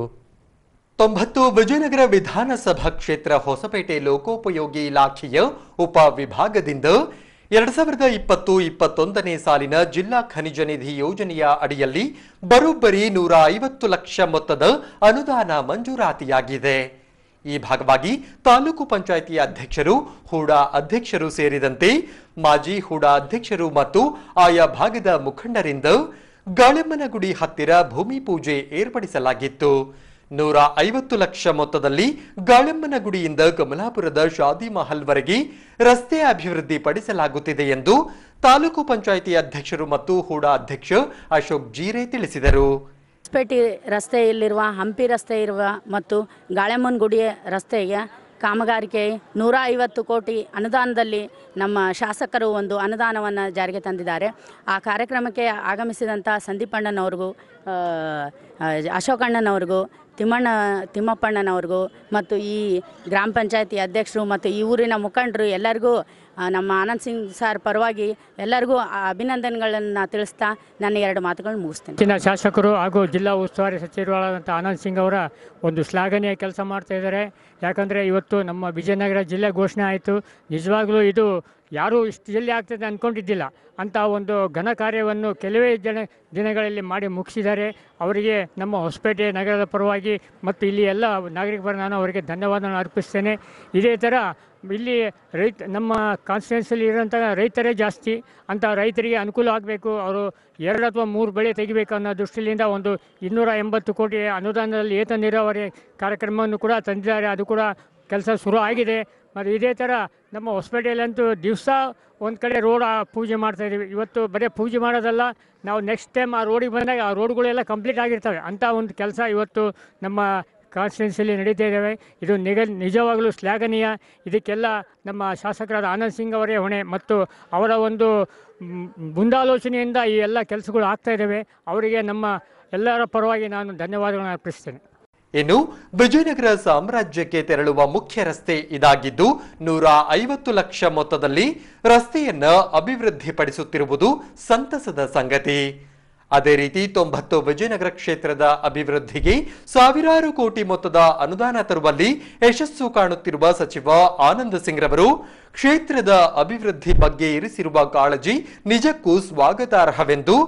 ತೊಂಬತ್ತು ವಿಜಯನಗರ ವಿಧಾನಸಭಾ ಕ್ಷೇತ್ರ ಹೊಸಪೇಟೆ ಲೋಕೋಪಯೋಗಿ ಇಲಾಖೆಯ ಉಪ ವಿಭಾಗದಿಂದ ಎರಡ್ ಸಾವಿರದ ಇಪ್ಪತ್ತು ಇಪ್ಪತ್ತೊಂದನೇ ಸಾಲಿನ ಜಿಲ್ಲಾ ಖನಿಜ ನಿಧಿ ಯೋಜನೆಯ ಅಡಿಯಲ್ಲಿ ಬರೋಬ್ಬರಿ ನೂರ ಐವತ್ತು ಲಕ್ಷ ಮೊತ್ತದ ಅನುದಾನ ಮಂಜೂರಾತಿಯಾಗಿದೆ ಈ ಭಾಗವಾಗಿ ತಾಲೂಕು ಪಂಚಾಯಿತಿ ಅಧ್ಯಕ್ಷರು ಹೂಡಾ ಅಧ್ಯಕ್ಷರು ಸೇರಿದಂತೆ ಮಾಜಿ ಹೂಡಾ ಅಧ್ಯಕ್ಷರು ಮತ್ತು ಆಯಾ ಭಾಗದ ಮುಖಂಡರಿಂದ ಗಾಳೆಮ್ಮನಗುಡಿ ಹತ್ತಿರ ಭೂಮಿ ಪೂಜೆ ಏರ್ಪಡಿಸಲಾಗಿತ್ತು ನೂರ ಐವತ್ತು ಲಕ್ಷ ಮೊತ್ತದಲ್ಲಿ ಗಾಳೆಮ್ಮನ ಗುಡಿಯಿಂದ ಕಮಲಾಪುರದ ಶಾದಿ ಮಹಲ್ವರೆಗೆ ರಸ್ತೆ ಅಭಿವೃದ್ಧಿ ಪಡಿಸಲಾಗುತ್ತಿದೆ ಎಂದು ತಾಲೂಕು ಪಂಚಾಯಿತಿ ಅಧ್ಯಕ್ಷರು ಮತ್ತು ಹೂಡಾ ಅಧ್ಯಕ್ಷ ಅಶೋಕ್ ಜೀರೆ ತಿಳಿಸಿದರು ಹೊಸಪೇಟೆ ರಸ್ತೆಯಲ್ಲಿರುವ ಹಂಪಿ ರಸ್ತೆ ಇರುವ ಮತ್ತು ಗಾಳೆಮ್ಮನಗುಡಿ ರಸ್ತೆಗೆ ಕಾಮಗಾರಿಕೆ ನೂರ ಐವತ್ತು ಕೋಟಿ ಅನುದಾನದಲ್ಲಿ ನಮ್ಮ ಶಾಸಕರು ಒಂದು ಅನುದಾನವನ್ನು ಜಾರಿಗೆ ತಂದಿದ್ದಾರೆ ಆ ಕಾರ್ಯಕ್ರಮಕ್ಕೆ ಆಗಮಿಸಿದಂಥ ಸಂದೀಪಣ್ಣನವ್ರಿಗೂ ಆ, ಆ, ಅಶೋಕಣ್ಣನವ್ರಿಗೂ ತಿಮ್ಮಣ್ಣ ತಿಮ್ಮಪ್ಪಣ್ಣನವ್ರಿಗೂ ಮತ್ತು ಈ ಗ್ರಾಮ ಪಂಚಾಯತಿ ಅಧ್ಯಕ್ಷರು ಮತ್ತು ಈ ಊರಿನ ಮುಖಂಡರು ಎಲ್ಲರಿಗೂ ಆ, ನಮ್ಮ ಆನಂದ್ ಸಿಂಗ್ ಸರ್ ಪರವಾಗಿ ಎಲ್ಲರಿಗೂ ಆ ಅಭಿನಂದನೆಗಳನ್ನು ತಿಳಿಸ್ತಾ ನನ್ನ ಎರಡು ಮಾತುಗಳನ್ನು ಮುಗಿಸ್ತೇನೆ ಹೆಚ್ಚಿನ ಶಾಸಕರು ಹಾಗೂ ಜಿಲ್ಲಾ ಉಸ್ತುವಾರಿ ಸಚಿವರಾದಂಥ ಆನಂದ್ ಸಿಂಗ್ ಅವರ ಒಂದು ಶ್ಲಾಘನೀಯ ಕೆಲಸ ಮಾಡ್ತಾ ಇದ್ದಾರೆ ಯಾಕಂದರೆ ಇವತ್ತು ನಮ್ಮ ವಿಜಯನಗರ ಜಿಲ್ಲೆ ಘೋಷಣೆ ಆಯಿತು ನಿಜವಾಗ್ಲೂ ಇದು ಯಾರೂ ಇಷ್ಟು ಜಲ್ದಿ ಆಗ್ತದೆ ಅಂದ್ಕೊಂಡಿದ್ದಿಲ್ಲ ಅಂಥ ಒಂದು ಘನ ಕಾರ್ಯವನ್ನು ಕೆಲವೇ ಜನ ದಿನಗಳಲ್ಲಿ ಮಾಡಿ ಮುಗಿಸಿದ್ದಾರೆ ಅವರಿಗೆ ನಮ್ಮ ಹೊಸಪೇಟೆ ನಗರದ ಪರವಾಗಿ ಮತ್ತು ಇಲ್ಲಿ ಎಲ್ಲ ನಾಗರಿಕರ ನಾನು ಅವರಿಗೆ ಧನ್ಯವಾದವನ್ನು ಅರ್ಪಿಸ್ತೇನೆ ಇದೇ ಥರ ಇಲ್ಲಿ ರೈತ ನಮ್ಮ ಕಾನ್ಸ್ಟಿಟ್ಯೂನ್ಸಿಯಲ್ಲಿ ಇರೋಂಥ ರೈತರೇ ಜಾಸ್ತಿ ಅಂಥ ರೈತರಿಗೆ ಅನುಕೂಲ ಆಗಬೇಕು ಅವರು ಎರಡು ಅಥವಾ ಮೂರು ಬೆಳೆ ತೆಗಿಬೇಕು ಅನ್ನೋ ದೃಷ್ಟಿಯಿಂದ ಒಂದು ಇನ್ನೂರ ಎಂಬತ್ತು ಕೋಟಿ ಅನುದಾನದಲ್ಲಿ ಏತ ನೀರಾವರಿ ಕಾರ್ಯಕ್ರಮವನ್ನು ಕೂಡ ತಂದಿದ್ದಾರೆ ಅದು ಕೂಡ ಕೆಲಸ ಶುರು ಆಗಿದೆ ಮತ್ತು ಇದೇ ಥರ ನಮ್ಮ ಹೊಸಪೇಟೆಯಲ್ಲಂತೂ ದಿವಸ ಒಂದು ಕಡೆ ರೋಡ್ ಪೂಜೆ ಮಾಡ್ತಾ ಇದೀವಿ ಇವತ್ತು ಬರೀ ಪೂಜೆ ಮಾಡೋದಲ್ಲ ನಾವು ನೆಕ್ಸ್ಟ್ ಟೈಮ್ ಆ ರೋಡಿಗೆ ಬಂದಾಗ ಆ ರೋಡ್ಗಳೆಲ್ಲ ಕಂಪ್ಲೀಟ್ ಆಗಿರ್ತವೆ ಅಂಥ ಒಂದು ಕೆಲಸ ಇವತ್ತು ನಮ್ಮ ಕಾನ್ಸ್ಟಿಟ್ಯೂನ್ಸಿಯಲ್ಲಿ ನಡೀತಾ ಇದ್ದಾವೆ ಇದು ನಿಗ ನಿಜವಾಗಲೂ ಶ್ಲಾಘನೀಯ ಇದಕ್ಕೆಲ್ಲ ನಮ್ಮ ಶಾಸಕರಾದ ಆನಂದ್ ಸಿಂಗ್ ಅವರೇ ಹೊಣೆ ಮತ್ತು ಅವರ ಒಂದು ಮ್, ಮುಂದಾಲೋಚನೆಯಿಂದ ಈ ಎಲ್ಲ ಕೆಲಸಗಳು ಆಗ್ತಾ ಇದ್ದಾವೆ ಅವರಿಗೆ ನಮ್ಮ ಎಲ್ಲರ ಪರವಾಗಿ ನಾನು ಧನ್ಯವಾದಗಳನ್ನು ಅರ್ಪಿಸ್ತೇನೆ ಇನ್ನು ವಿಜಯನಗರ ಸಾಮ್ರಾಜ್ಯಕ್ಕೆ ತೆರಳುವ ಮುಖ್ಯ ರಸ್ತೆ ಇದಾಗಿದ್ದು ನೂರ ಐವತ್ತು ಲಕ್ಷ ಮೊತ್ತದಲ್ಲಿ ರಸ್ತೆಯನ್ನ ಅಭಿವೃದ್ಧಿಪಡಿಸುತ್ತಿರುವುದು ಸಂತಸದ ಸಂಗತಿ ಅದೇ ರೀತಿ ತೊಂಬತ್ತು ವಿಜಯನಗರ ಕ್ಷೇತ್ರದ ಅಭಿವೃದ್ಧಿಗೆ ಸಾವಿರಾರು ಕೋಟಿ ಮೊತ್ತದ ಅನುದಾನ ತರುವಲ್ಲಿ ಯಶಸ್ಸು ಕಾಣುತ್ತಿರುವ ಸಚಿವ ಆನಂದ್ ಸಿಂಗ್ ರವರು ಕ್ಷೇತ್ರದ ಅಭಿವೃದ್ಧಿ ಬಗ್ಗೆ ಇರಿಸಿರುವ ಕಾಳಜಿ ನಿಜಕ್ಕೂ ಸ್ವಾಗತಾರ್ಹವೆಂದು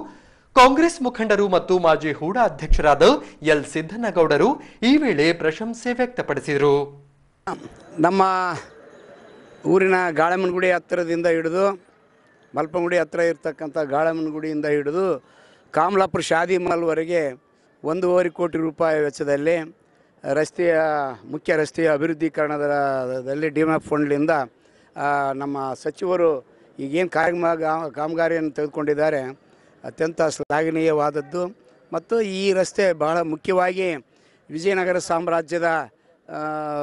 ಕಾಂಗ್ರೆಸ್ ಮುಖಂಡರು ಮತ್ತು ಮಾಜಿ ಹೂಡಾ ಅಧ್ಯಕ್ಷರಾದ ಎಲ್ ಸಿದ್ದನಗೌಡರು ಈ ವೇಳೆ ಪ್ರಶಂಸೆ ವ್ಯಕ್ತಪಡಿಸಿದರು ನಮ್ಮ ಊರಿನ ಗಾಳಮ್ಮನಗುಡಿ ಹತ್ತಿರದಿಂದ ಹಿಡಿದು ಮಲ್ಪಂಗುಡಿ ಹತ್ತಿರ ಇರ್ತಕ್ಕಂಥ ಗಾಳಮ್ಮನಗುಡಿಯಿಂದ ಹಿಡಿದು ಕಾಮಲಾಪುರ ಶಾದಿ ಮಲ್ವರೆಗೆ ಒಂದೂವರೆ ಕೋಟಿ ರೂಪಾಯಿ ವೆಚ್ಚದಲ್ಲಿ ರಸ್ತೆಯ ಮುಖ್ಯ ರಸ್ತೆಯ ಅಭಿವೃದ್ಧೀಕರಣದಲ್ಲಿ ಡಿಮ್ಯಾಪ್ ಫಂಡ್ಲಿಂದ ಆ, ನಮ್ಮ ಸಚಿವರು ಈಗೇನು ಕಾರ್ಯಕ್ರಮ ಕಾಮಗಾರಿಯನ್ನು ತೆಗೆದುಕೊಂಡಿದ್ದಾರೆ ಅತ್ಯಂತ ಶ್ಲಾಘನೀಯವಾದದ್ದು ಮತ್ತು ಈ ರಸ್ತೆ ಬಹಳ ಮುಖ್ಯವಾಗಿ ವಿಜಯನಗರ ಸಾಮ್ರಾಜ್ಯದ ಆ,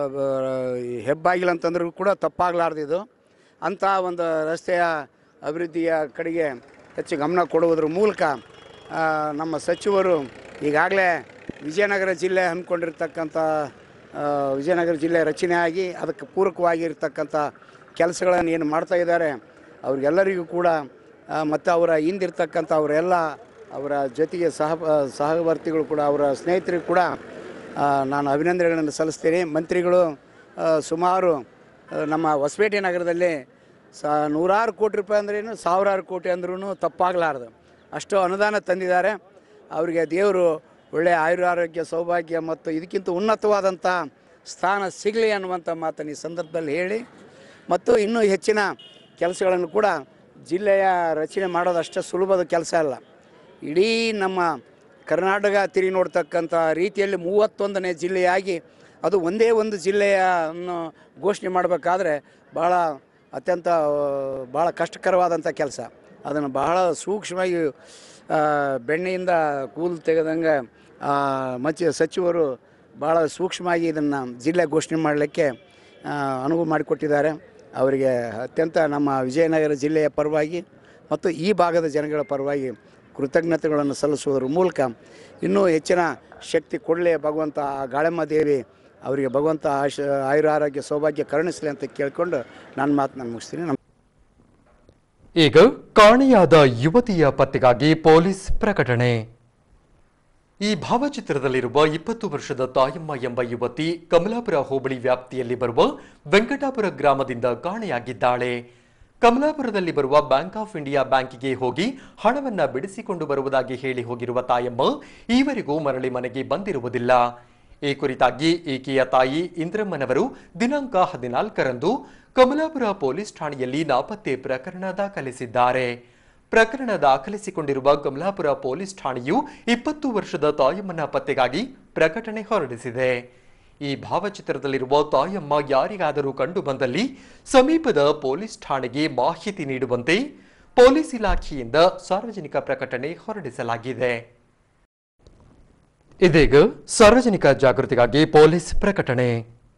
ಬ- ಹೆಬ್ಬಾಗಿಲು ಅಂತಂದ್ರೂ ಕೂಡ ತಪ್ಪಾಗಲಾರ್ದಿದು ಅಂಥ ಒಂದು ರಸ್ತೆಯ ಅಭಿವೃದ್ಧಿಯ ಕಡೆಗೆ ಹೆಚ್ಚು ಗಮನ ಕೊಡುವುದರ ಮೂಲಕ ಆ, ನಮ್ಮ ಸಚಿವರು ಈಗಾಗಲೇ ವಿಜಯನಗರ ಜಿಲ್ಲೆ ಹಮ್ಮಿಕೊಂಡಿರ್ತಕ್ಕಂಥ ಆ, ವಿಜಯನಗರ ಜಿಲ್ಲೆ ರಚನೆ ಆಗಿ ಅದಕ್ಕೆ ಪೂರಕವಾಗಿರ್ತಕ್ಕಂಥ ಕೆಲಸಗಳನ್ನು ಏನು ಮಾಡ್ತಾ ಇದ್ದಾರೆ ಅವ್ರಿಗೆಲ್ಲರಿಗೂ ಕೂಡ ಆ, ಮತ್ತು ಅವರ ಹಿಂದಿರ್ತಕ್ಕಂಥ ಅವರೆಲ್ಲ ಅವರ ಜೊತೆಗೆ ಸಹ ಸಹವರ್ತಿಗಳು ಕೂಡ ಅವರ ಸ್ನೇಹಿತರಿಗೂ ಕೂಡ ಆ, ನಾನು ಅಭಿನಂದನೆಗಳನ್ನು ಸಲ್ಲಿಸ್ತೀನಿ ಮಂತ್ರಿಗಳು ಆ, ಸುಮಾರು ಆ, ನಮ್ಮ ಹೊಸಪೇಟೆ ನಗರದಲ್ಲಿ ಸ ನೂರಾರು ಕೋಟಿ ರೂಪಾಯಿ ಅಂದ್ರೇನು ಸಾವಿರಾರು ಕೋಟಿ ಅಂದ್ರೂ ತಪ್ಪಾಗಲಾರ್ದು ಅಷ್ಟು ಅನುದಾನ ತಂದಿದ್ದಾರೆ ಅವರಿಗೆ ದೇವರು ಒಳ್ಳೆಯ ಆಯುರಾರೋಗ್ಯ ಸೌಭಾಗ್ಯ ಮತ್ತು ಇದಕ್ಕಿಂತ ಉನ್ನತವಾದಂಥ ಸ್ಥಾನ ಸಿಗಲಿ ಅನ್ನುವಂಥ ಮಾತನ್ನು ಈ ಸಂದರ್ಭದಲ್ಲಿ ಹೇಳಿ ಮತ್ತು ಇನ್ನೂ ಹೆಚ್ಚಿನ ಕೆಲಸಗಳನ್ನು ಕೂಡ ಜಿಲ್ಲೆಯ ರಚನೆ ಮಾಡೋದು ಅಷ್ಟೇ ಸುಲಭದ ಕೆಲಸ ಅಲ್ಲ ಇಡೀ ನಮ್ಮ ಕರ್ನಾಟಕ ತಿರುಗಿ ನೋಡ್ತಕ್ಕಂಥ ರೀತಿಯಲ್ಲಿ ಮೂವತ್ತೊಂದನೇ ಜಿಲ್ಲೆಯಾಗಿ ಅದು ಒಂದೇ ಒಂದು ಜಿಲ್ಲೆಯನ್ನು ಘೋಷಣೆ ಮಾಡಬೇಕಾದ್ರೆ ಭಾಳ ಅತ್ಯಂತ ಭಾಳ ಕಷ್ಟಕರವಾದಂಥ ಕೆಲಸ ಅದನ್ನು ಬಹಳ ಸೂಕ್ಷ್ಮವಾಗಿ ಆ, ಬೆಣ್ಣೆಯಿಂದ ಕೂದಲು ತೆಗೆದಂಗೆ ಆ, ಮಚ್ಚ ಸಚಿವರು ಭಾಳ ಸೂಕ್ಷ್ಮವಾಗಿ ಇದನ್ನು ಜಿಲ್ಲೆ ಘೋಷಣೆ ಮಾಡಲಿಕ್ಕೆ ಆ, ಅನುವು ಮಾಡಿಕೊಟ್ಟಿದ್ದಾರೆ ಅವರಿಗೆ ಅತ್ಯಂತ ನಮ್ಮ ವಿಜಯನಗರ ಜಿಲ್ಲೆಯ ಪರವಾಗಿ ಮತ್ತು ಈ ಭಾಗದ ಜನಗಳ ಪರವಾಗಿ ಕೃತಜ್ಞತೆಗಳನ್ನು ಸಲ್ಲಿಸುವುದರ ಮೂಲಕ ಇನ್ನೂ ಹೆಚ್ಚಿನ ಶಕ್ತಿ ಕೊಡಲಿ ಭಗವಂತ ಆ ಗಾಳಮ್ಮ ದೇವಿ ಅವರಿಗೆ ಭಗವಂತ ಆಶ ಆಯುರ ಆರೋಗ್ಯ ಸೌಭಾಗ್ಯ ಕರುಣಿಸಲಿ ಅಂತ ಕೇಳಿಕೊಂಡು ನನ್ನ ಮಾತು ನಾನು ಮುಗಿಸ್ತೀನಿ ನಮ್ಮ ಈಗ ಕಾಣೆಯಾದ ಯುವತಿಯ ಪತ್ತೆಗಾಗಿ ಪೊಲೀಸ್ ಪ್ರಕಟಣೆ ಈ ಭಾವಚಿತ್ರದಲ್ಲಿರುವ ಇಪ್ಪತ್ತು ವರ್ಷದ ತಾಯಮ್ಮ ಎಂಬ ಯುವತಿ ಕಮಲಾಪುರ ಹೋಬಳಿ ವ್ಯಾಪ್ತಿಯಲ್ಲಿ ಬರುವ ವೆಂಕಟಾಪುರ ಗ್ರಾಮದಿಂದ ಕಾಣೆಯಾಗಿದ್ದಾಳೆ ಕಮಲಾಪುರದಲ್ಲಿ ಬರುವ ಬ್ಯಾಂಕ್ ಆಫ್ ಇಂಡಿಯಾ ಬ್ಯಾಂಕಿಗೆ ಹೋಗಿ ಹಣವನ್ನ ಬಿಡಿಸಿಕೊಂಡು ಬರುವುದಾಗಿ ಹೇಳಿ ಹೋಗಿರುವ ತಾಯಮ್ಮ ಈವರೆಗೂ ಮರಳಿ ಮನೆಗೆ ಬಂದಿರುವುದಿಲ್ಲ ಈ ಕುರಿತಾಗಿ ಈಕೆಯ ತಾಯಿ ಇಂದ್ರಮ್ಮನವರು ದಿನಾಂಕ ಹದಿನಾಲ್ಕರಂದು ಕಮಲಾಪುರ ಪೊಲೀಸ್ ಠಾಣೆಯಲ್ಲಿ ನಾಪತ್ತೆ ಪ್ರಕರಣ ದಾಖಲಿಸಿದ್ದಾರೆ ಪ್ರಕರಣ ದಾಖಲಿಸಿಕೊಂಡಿರುವ ಕಮಲಾಪುರ ಪೊಲೀಸ್ ಠಾಣೆಯು ಇಪ್ಪತ್ತು ವರ್ಷದ ತಾಯಮ್ಮನ ಪತ್ತೆಗಾಗಿ ಪ್ರಕಟಣೆ ಹೊರಡಿಸಿದೆ ಈ ಭಾವಚಿತ್ರದಲ್ಲಿರುವ ತಾಯಮ್ಮ ಯಾರಿಗಾದರೂ ಕಂಡು ಬಂದಲ್ಲಿ ಸಮೀಪದ ಪೊಲೀಸ್ ಠಾಣೆಗೆ ಮಾಹಿತಿ ನೀಡುವಂತೆ ಪೊಲೀಸ್ ಇಲಾಖೆಯಿಂದ ಸಾರ್ವಜನಿಕ ಪ್ರಕಟಣೆ ಹೊರಡಿಸಲಾಗಿದೆ ಇದೀಗ ಸಾರ್ವಜನಿಕ ಜಾಗೃತಿಗಾಗಿ ಪೊಲೀಸ್ ಪ್ರಕಟಣೆ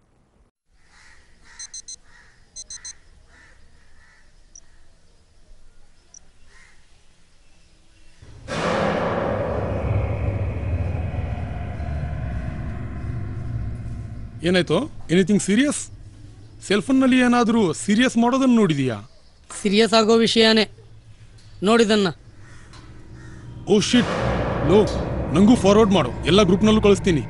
ಏನಾಯ್ತು ಎನಿಥಿಂಗ್ ಸೀರಿಯಸ್ ಸೆಲ್ಫೋನ್ನಲ್ಲಿ ಏನಾದರೂ ಸೀರಿಯಸ್ ಮಾಡೋದನ್ನು ನೋಡಿದೀಯಾ ಸೀರಿಯಸ್ ಆಗೋ ವಿಷಯನೇ ನೋಡಿದನ್ನ ಓ ಶಿಟ್ ಲೋ ನಂಗೂ ಫಾರ್ವರ್ಡ್ ಮಾಡು ಎಲ್ಲ ಗ್ರೂಪ್ನಲ್ಲೂ ಕಳಿಸ್ತೀನಿ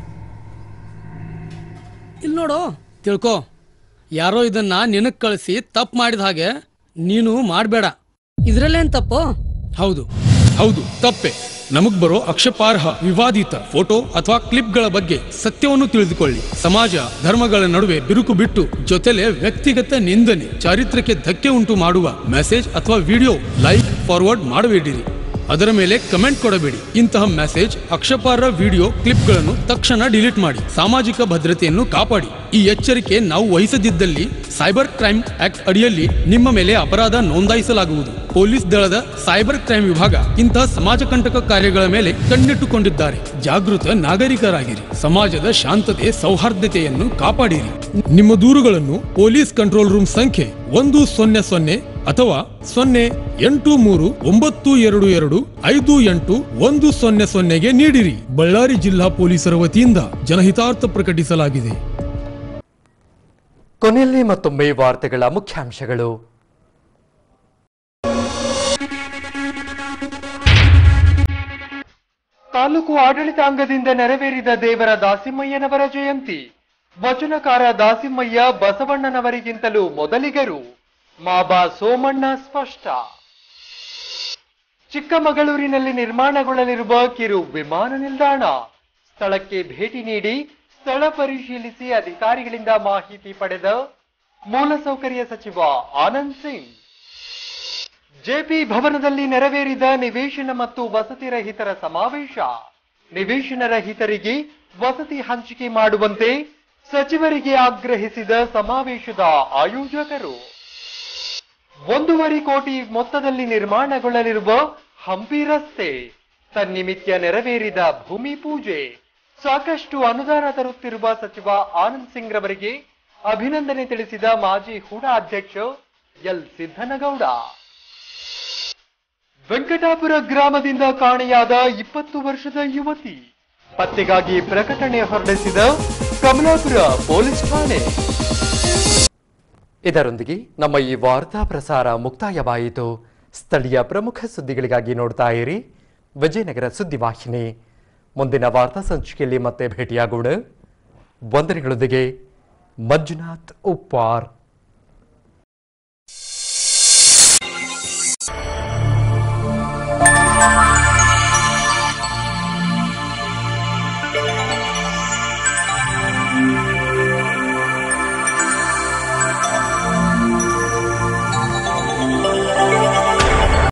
ಇಲ್ಲಿ ನೋಡು ತಿಳ್ಕೊ ಯಾರೋ ಇದನ್ನ ನಿನಗ್ ಕಳಿಸಿ ತಪ್ಪು ಮಾಡಿದ ಹಾಗೆ ನೀನು ಮಾಡಬೇಡ ಇದ್ರಲ್ಲೇನ್ ತಪ್ಪು ಹೌದು ಹೌದು ತಪ್ಪೆ ನಮಗ್ ಬರೋ ಆಕ್ಷೇಪಾರ್ಹ ವಿವಾದಿತ ಫೋಟೋ ಅಥವಾ ಕ್ಲಿಪ್ಗಳ ಬಗ್ಗೆ ಸತ್ಯವನ್ನು ತಿಳಿದುಕೊಳ್ಳಿ ಸಮಾಜ ಧರ್ಮಗಳ ನಡುವೆ ಬಿರುಕು ಬಿಟ್ಟು ಜೊತೆಲೆ ವ್ಯಕ್ತಿಗತ ನಿಂದನೆ ಚಾರಿತ್ರಕ್ಕೆ ಧಕ್ಕೆ ಉಂಟು ಮಾಡುವ ಮೆಸೇಜ್ ಅಥವಾ ವಿಡಿಯೋ ಲೈಕ್ ಫಾರ್ವರ್ಡ್ ಮಾಡಬೇಡಿರಿ ಅದರ ಮೇಲೆ ಕಮೆಂಟ್ ಕೊಡಬೇಡಿ ಇಂತಹ ಮೆಸೇಜ್ ಆಕ್ಷೇಪಾರ್ಹ ವಿಡಿಯೋ ಕ್ಲಿಪ್ಗಳನ್ನು ತಕ್ಷಣ ಡಿಲೀಟ್ ಮಾಡಿ ಸಾಮಾಜಿಕ ಭದ್ರತೆಯನ್ನು ಕಾಪಾಡಿ ಈ ಎಚ್ಚರಿಕೆ ನಾವು ವಹಿಸದಿದ್ದಲ್ಲಿ ಸೈಬರ್ ಕ್ರೈಮ್ ಆಕ್ಟ್ ಅಡಿಯಲ್ಲಿ ನಿಮ್ಮ ಮೇಲೆ ಅಪರಾಧ ನೋಂದಾಯಿಸಲಾಗುವುದು ಪೊಲೀಸ್ ದಳದ ಸೈಬರ್ ಕ್ರೈಮ್ ವಿಭಾಗ ಇಂತಹ ಸಮಾಜ ಕಂಟಕ ಕಾರ್ಯಗಳ ಮೇಲೆ ಕಣ್ಣಿಟ್ಟುಕೊಂಡಿದ್ದಾರೆ ಜಾಗೃತ ನಾಗರಿಕರಾಗಿರಿ ಸಮಾಜದ ಶಾಂತತೆ ಸೌಹಾರ್ದತೆಯನ್ನು ಕಾಪಾಡಿರಿ ನಿಮ್ಮ ದೂರುಗಳನ್ನು ಪೊಲೀಸ್ ಕಂಟ್ರೋಲ್ ರೂಮ್ ಸಂಖ್ಯೆ ಒಂದು ಸೊನ್ನೆ ಸೊನ್ನೆ ಅಥವಾ ಸೊನ್ನೆ ಎಂಟು ಮೂರು ಒಂಬತ್ತು ಎರಡು ಎರಡು ಐದು ಎಂಟು ಒಂದು ಸೊನ್ನೆ ಸೊನ್ನೆಗೆ ನೀಡಿರಿ ಬಳ್ಳಾರಿ ಜಿಲ್ಲಾ ಪೊಲೀಸರ ವತಿಯಿಂದ ಜನಹಿತಾರ್ಥ ಪ್ರಕಟಿಸಲಾಗಿದೆ ಕೊನೆಯಲ್ಲಿ ಮತ್ತೊಮ್ಮೆ ವಾರ್ತೆಗಳ ಮುಖ್ಯಾಂಶಗಳು ತಾಲೂಕು ಆಡಳಿತಾಂಗದಿಂದ ನೆರವೇರಿದ ದೇವರ ದಾಸಿಮಯ್ಯನವರ ಜಯಂತಿ ವಚನಕಾರ ದಾಸಿಮಯ್ಯ ಬಸವಣ್ಣನವರಿಗಿಂತಲೂ ಮೊದಲಿಗರು ಮಾಬಾ ಸೋಮಣ್ಣ ಸ್ಪಷ್ಟ ಚಿಕ್ಕಮಗಳೂರಿನಲ್ಲಿ ನಿರ್ಮಾಣಗೊಳ್ಳಲಿರುವ ಕಿರು ವಿಮಾನ ನಿಲ್ದಾಣ ಸ್ಥಳಕ್ಕೆ ಭೇಟಿ ನೀಡಿ ಸ್ಥಳ ಪರಿಶೀಲಿಸಿ ಅಧಿಕಾರಿಗಳಿಂದ ಮಾಹಿತಿ ಪಡೆದ ಮೂಲಸೌಕರ್ಯ ಸಚಿವ ಆನಂದ್ ಸಿಂಗ್ ಜೆಪಿ ಭವನದಲ್ಲಿ ನೆರವೇರಿದ ನಿವೇಶನ ಮತ್ತು ವಸತಿ ರಹಿತರ ಸಮಾವೇಶ ನಿವೇಶನ ರಹಿತರಿಗೆ ವಸತಿ ಹಂಚಿಕೆ ಮಾಡುವಂತೆ ಸಚಿವರಿಗೆ ಆಗ್ರಹಿಸಿದ ಸಮಾವೇಶದ ಆಯೋಜಕರು ಒಂದೂವರೆ ಕೋಟಿ ಮೊತ್ತದಲ್ಲಿ ನಿರ್ಮಾಣಗೊಳ್ಳಲಿರುವ ಹಂಪಿ ರಸ್ತೆ ತನ್ನಿಮಿತ್ಯ ನೆರವೇರಿದ ಭೂಮಿ ಪೂಜೆ ಸಾಕಷ್ಟು ಅನುದಾನ ತರುತ್ತಿರುವ ಸಚಿವ ಆನಂದ್ ಸಿಂಗ್ ರವರಿಗೆ ಅಭಿನಂದನೆ ತಿಳಿಸಿದ ಮಾಜಿ ಹೂಡಾ ಅಧ್ಯಕ್ಷ ಎಲ್ ಸಿದ್ದನಗೌಡ ವೆಂಕಟಾಪುರ ಗ್ರಾಮದಿಂದ ಕಾಣೆಯಾದ ಇಪ್ಪತ್ತು ವರ್ಷದ ಯುವತಿ ಪತ್ತೆಗಾಗಿ ಪ್ರಕಟಣೆ ಹೊರಡಿಸಿದ ಕಮಲಾಪುರ ಪೊಲೀಸ್ ಠಾಣೆ ಇದರೊಂದಿಗೆ ನಮ್ಮ ಈ ವಾರ್ತಾ ಪ್ರಸಾರ ಮುಕ್ತಾಯವಾಯಿತು ಸ್ಥಳೀಯ ಪ್ರಮುಖ ಸುದ್ದಿಗಳಿಗಾಗಿ ನೋಡ್ತಾ ಇರಿ ವಿಜಯನಗರ ಸುದ್ದಿವಾಹಿನಿ ಮುಂದಿನ ವಾರ್ತಾ ಸಂಚಿಕೆಯಲ್ಲಿ ಮತ್ತೆ ಭೇಟಿಯಾಗೋಣ ವಂದನೆಗಳೊಂದಿಗೆ ಮಂಜುನಾಥ್ ಉಪ್ಪಾರ್